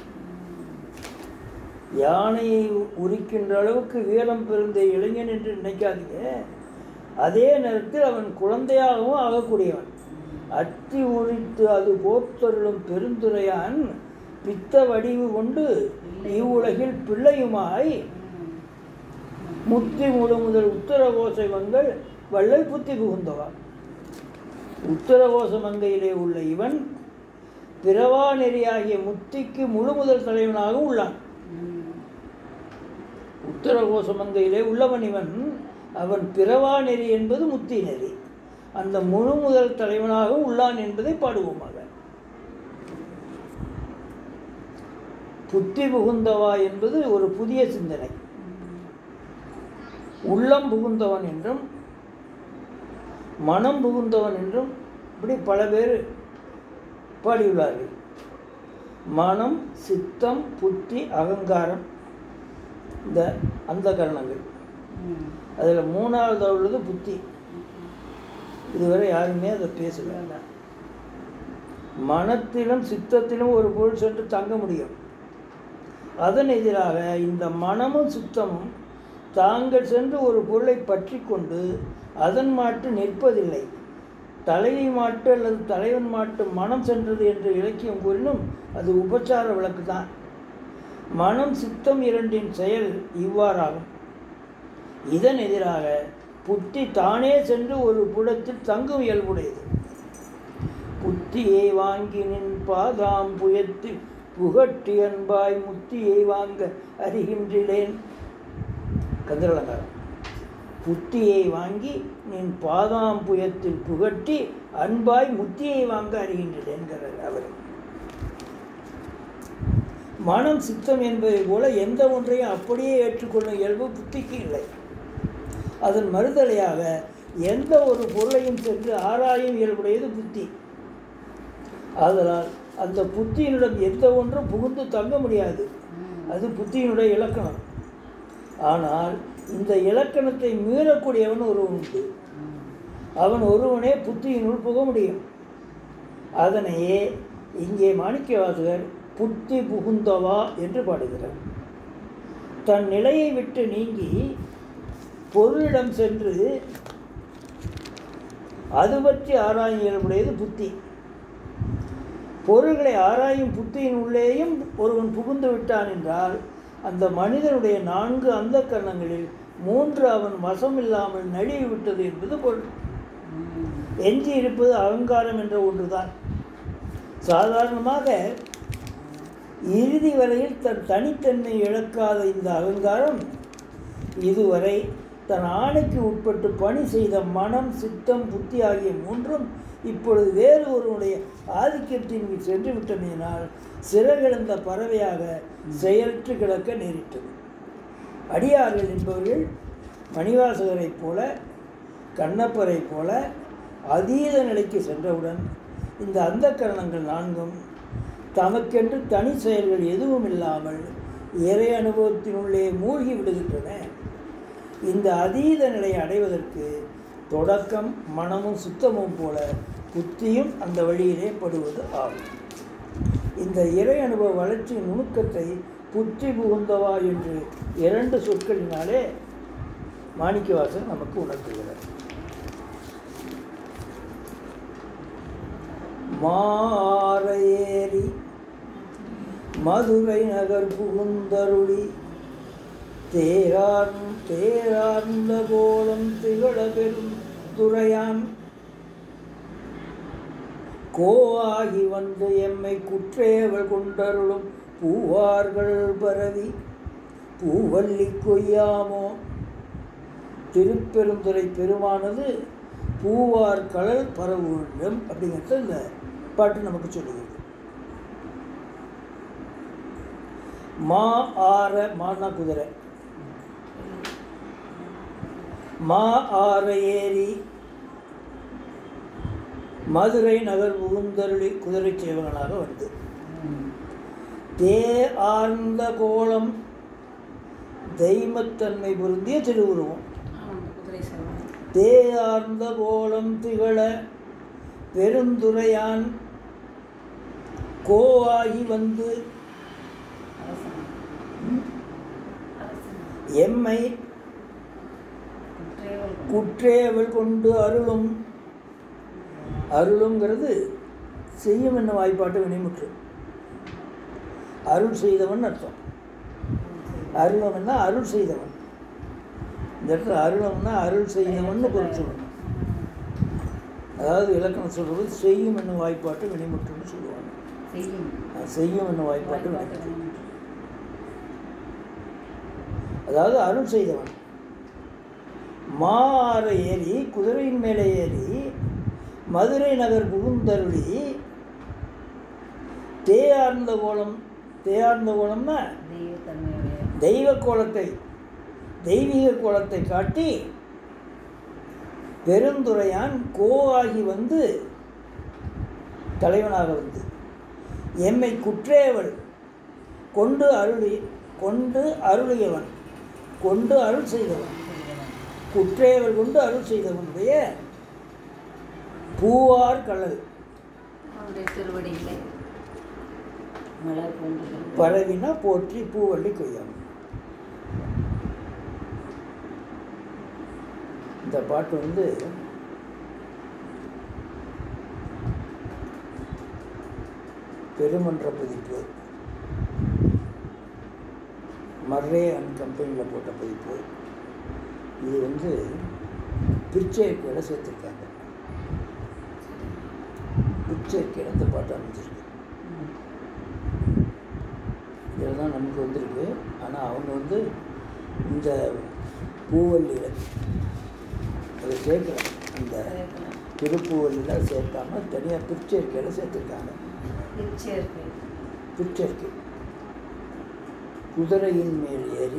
யானையை உரிக்கின்ற அளவுக்கு வீரம் பெருந்த இளைஞன் என்று நினைக்காதீங்க அதே நேரத்தில் அவன் குழந்தையாகவும் ஆகக்கூடியவன் அத்தி உரித்து அது போத்தருளும் பெருந்துரையான் பித்த வடிவு கொண்டு இவ்வுலகில் பிள்ளையுமாய் ம். முத்தி முழு முதல் உத்தரகோசை மங்கள் வள்ளல் புத்தி புகுந்தவா உத்தரகோச மங்கையிலே உள்ள இவன் பிறவா நெறியாகிய முத்திக்கு முழு முதல் தலைவனாக உள்ளான் ம். உத்தரகோச மங்கையிலே உள்ளவன் இவன் அவன் பிறவா நெறி என்பது முத்தி நெறி அந்த முழு முதல் தலைவனாக உள்ளான் என்பதை பாடுவோமாக புத்தி புகுந்தவா என்பது ஒரு புதிய சிந்தனை உள்ளம் புகுந்தவன் என்றும் மனம் புகுந்தவன் என்றும் இப்படி பல பேர் பாடியுள்ளார்கள் மனம் சித்தம் புத்தி அகங்காரம் இந்த அந்த கரணங்கள் ம். அதில் மூணாவது உள்ளது புத்தி இதுவரை யாருமே அதை பேசல இல்லை. மனத்திலும் சித்தத்திலும் ஒரு பொருள் சென்று தங்க முடியும் அதன் எதிராக இந்த மனமும் சித்தமும் தாங்கள் சென்று ஒரு பொருளை பற்றி கொண்டு அதன் மாட்டு நிற்பதில்லை தலையை மாட்டு அல்லது தலைவன் மாட்டு மனம் சென்றது என்று இலக்கியம் கூறினும் அது உபச்சார விளக்கு தான் மனம் சித்தம் இரண்டின் செயல் இவ்வாறாகும் இதன் எதிராக புத்தி தானே சென்று ஒரு புடத்தில் தங்கும் இயல்புடையது புத்தியை வாங்கி நின் பாதாம் புயத்து புகட்டி அன்பாய் முத்தியை வாங்க அறிகின்றேன் கதிரலங்காரம் புத்தியை வாங்கி நின் பாதாம் புயத்தில் புகட்டி அன்பாய் முத்தியை வாங்க அறிகின்றேன்கிறார் அவர் மனம் சித்தம் என்பதை போல எந்த ஒன்றையும் அப்படியே ஏற்றுக்கொள்ளும் இயல்பு புத்திக்கு இல்லை அதன் மறுதலையாக எந்த ஒரு பொருளையும் சென்று ஆராயும் இயல்புடையது புத்தி ஆதலால் அந்த புத்தியினிடம் எந்த ஒன்றும் புகுந்து தங்க முடியாது ம். அது புத்தியினுடைய இலக்கணம் ஆனால் இந்த இலக்கணத்தை மீறக்கூடியவன் ஒருவன் உண்டு ம். அவன் ஒருவனே புத்தியினுள் புக முடியும் அதனையே இங்கே மாணிக்கவாசகர் புத்தி புகுந்தவா என்று பாடுகிறார் தன் நிலையை விட்டு நீங்கி பொருளிடம் சென்று அது பற்றி ஆராயும் இயல்புடையது புத்தி பொருள்களை ஆராயும் புத்தியின் உள்ளேயும் ஒருவன் புகுந்து விட்டான் என்றால் அந்த மனிதனுடைய நான்கு அந்த கரணங்களில் மூன்று அவன் வசம் இல்லாமல் நழுவி விட்டது என்பது பொருள் ம். எஞ்சி இருப்பது அகங்காரம் என்ற ஒன்றுதான் சாதாரணமாக இறுதி வரையில் தன் தனித்தன்மை இழக்காத இந்த அகங்காரம் இதுவரை தன் ஆணைக்கு உட்பட்டு பணி செய்த மனம் சித்தம் புத்தி ஆகிய மூன்றும் இப்பொழுது வேறு ஒருவனுடைய ஆதிக்கத்தின் கீழ் சென்று விட்டமையினால் சிறகிழந்த பறவையாக செயலற்று கிடக்க நேரிட்டது அடியார்கள் என்பவர்கள் மணிவாசகரைப் போல கண்ணப்பரை போல அதீத நிலைக்கு சென்றவுடன் இந்த அந்த கரணங்கள் நான்கும் தமக்கென்று தனி செயல்கள் எதுவும் இல்லாமல் இறை அனுபவத்தினுள்ளே மூழ்கி விடுகின்றன இந்த அதீத நிலையை அடைவதற்கு தொடக்கம் மனமும் சுத்தமும் போல புத்தியும் அந்த வழியிலே படுவது ஆகும் இந்த இறை அனுபவ வளர்ச்சியின் நுணுக்கத்தை புத்தி புகுந்தவா என்று இரண்டு சொற்களினாலே மாணிக்கவாசன் நமக்கு உணர்த்துகிறார் மாறையேறி மதுரை நகர் புகுந்தருளி தேரார் தேரார்ந்த கோலம் திகழ பெரும் துறையான் கோவாகி வந்து எம்மை குற்றேவல் கொண்டருளும் பூவார்கள் பரவி பூவல்லி கொய்யாமோ திருப்பெருந்துறை பெருமானது பூவார் கடல் பரவு வேண்டும் அப்படிங்கிறத இந்த பாட்டு நமக்கு சொல்லுகிறது மா ஆற மானா குதிரை மா ஆற ஏரி மதுரை நகர் புகுந்தருளி குதிரை சேவகனாக வந்து தே ஆர்ந்த கோலம் தெய்மத்தன்மை பொருந்திய திருவுருவம் ஆமாம் குதிரை சவாரி தே ஆர்ந்த கோலம் திகழ பெருந்துரையான் கோவாகி வந்து அரசன் அரசன் எம்மை குற்றேவல் குற்றேவல் கொண்டு அருளும் அருளுங்கிறது செய்யும் என்ன வாய்ப்பாட்டு வினைமுற்று அருள் செய்தவன் அர்த்தம் அருளவன்னா அருள் செய்தவன் இந்த இடத்துல அருளம்னா அருள் செய்தவன்னு பொருள் சொல்லணும் அதாவது இலக்கணம் சொல்றது செய்யும் என்னும் வாய்ப்பாட்டு வினைமுற்றுன்னு சொல்லுவாங்க செய்யும் அது செய்யும் என்னும் வாய்ப்பாட்டு வாய்ப்பாட்டு வினைமுற்று வினைமுற்று. அதாவது அருள் செய்தவன் மாற ஏறி குதிரையின் மேலே ஏறி மதுரை நகர் புகுந்தருளி தேயார்ந்த கோலம் தேயார்ந்த கோலம்னா தெய்வத்தன்மையுடைய தெய்வ கோலத்தை தெய்வீக கோலத்தை காட்டி பெருந்துரையான் கோவாகி வந்து தலைவனாக வந்து எம்மை குற்றேவல் கொண்டு அருளி கொண்டு அருளியவன் கொண்டு அருள் செய்தவன் குற்றேவல் கொண்டு அருள் செய்தவனுடைய பூவார் கழல் அவருடைய திருவடிகளை மலர் போன்று பரவினா போற்றி பூவள்ளி கொய்யாம் இந்த பாட்டு வந்து பெருமன்ற பதிப்பு மர்ரே அண்ட் கம்பெனியில் போட்ட பதிப்பு இது வந்து பிச்சைக்கையோட சேர்த்துருக்காங்க பிச்சைக்கையில் இந்த பாட்டு அமைஞ்சிருக்கு இதில் தான் நமக்கு வந்திருக்கு ஆனால் அவங்க வந்து இந்த பூவல்லியில் அதை சேர்க்குறாங்க அந்த திருப்பூவல்லியில் சேர்க்காம தனியாக பிச்சைக்கையில் சேர்த்துருக்காங்க இச்சேர்க்கை பிச்சைக்கை குதிரையின் மேல் ஏறி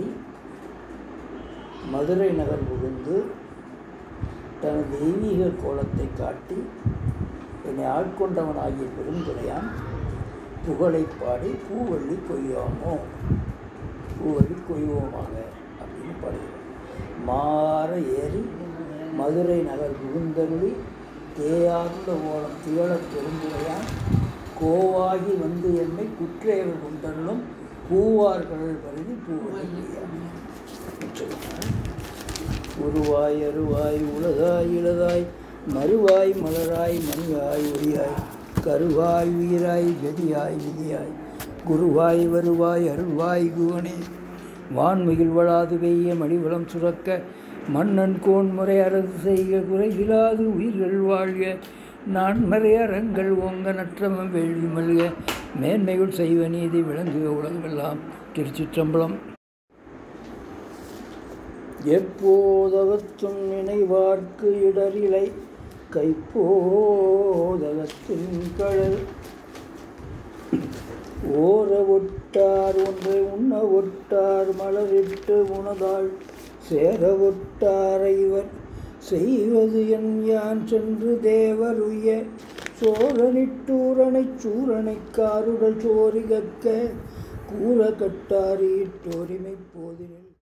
மதுரை நகர் புகுந்து தனது தெய்வீக கோலத்தை காட்டி என்னை ஆட்கொண்டவனாகிய பெருந்துரையான் புகழை பாடி பூவள்ளி கொய்யாமோ பூவள்ளி கொய்வோமாக அப்படின்னு பாடுகிறோம் மாற ஏறி மதுரை நகர் புகுந்தருளி தேயார்ந்த ஓலம் திகழப் பெருந்துரையான் கோவாகி வந்து எம்மை குற்றேவல் கொண்டருளும் பூவார்கள் பருதி பூவள்ளி கொய்யாமோ உருவாய் அருவாய் உலகாய் இளதாய் மறுவாய் மலராய் மணியாய் ஒளியாய் கருவாய் உயிராய் கதியாய் விதியாய் குருவாய் வருவாய் அருள்வாய் குவனே வான்மிகில் வளாது பெய்ய மணிவளம் சுரக்க மன்னன் கோன்முறை அரசு செய்க குறையிலாது உயிர்கள் வாழ்க நான்மறை அறங்கள் ஓங்க நற்றமம் வேள்வி மல்க மேன்மையுள் செய்வ நீதி விளங்குக உலகமெல்லாம் திருச்சிற்றம்பலம் எப்போதகத்தும் நினைவார்க்கு இடரிலை கைப்போதகத்தின் கழல் ஓர ஒட்டார் ஒன்றை உண்ண ஒட்டார் மலரிட்டு உணதாள் சேர ஒட்டார் இவர் செய்வது என் யான் சென்று தேவருய சோழனிட்டூரனைச் சூரனைக் காருடல் சோரிகக்க கூற கட்டாரியிட்டோரிமை போதினில்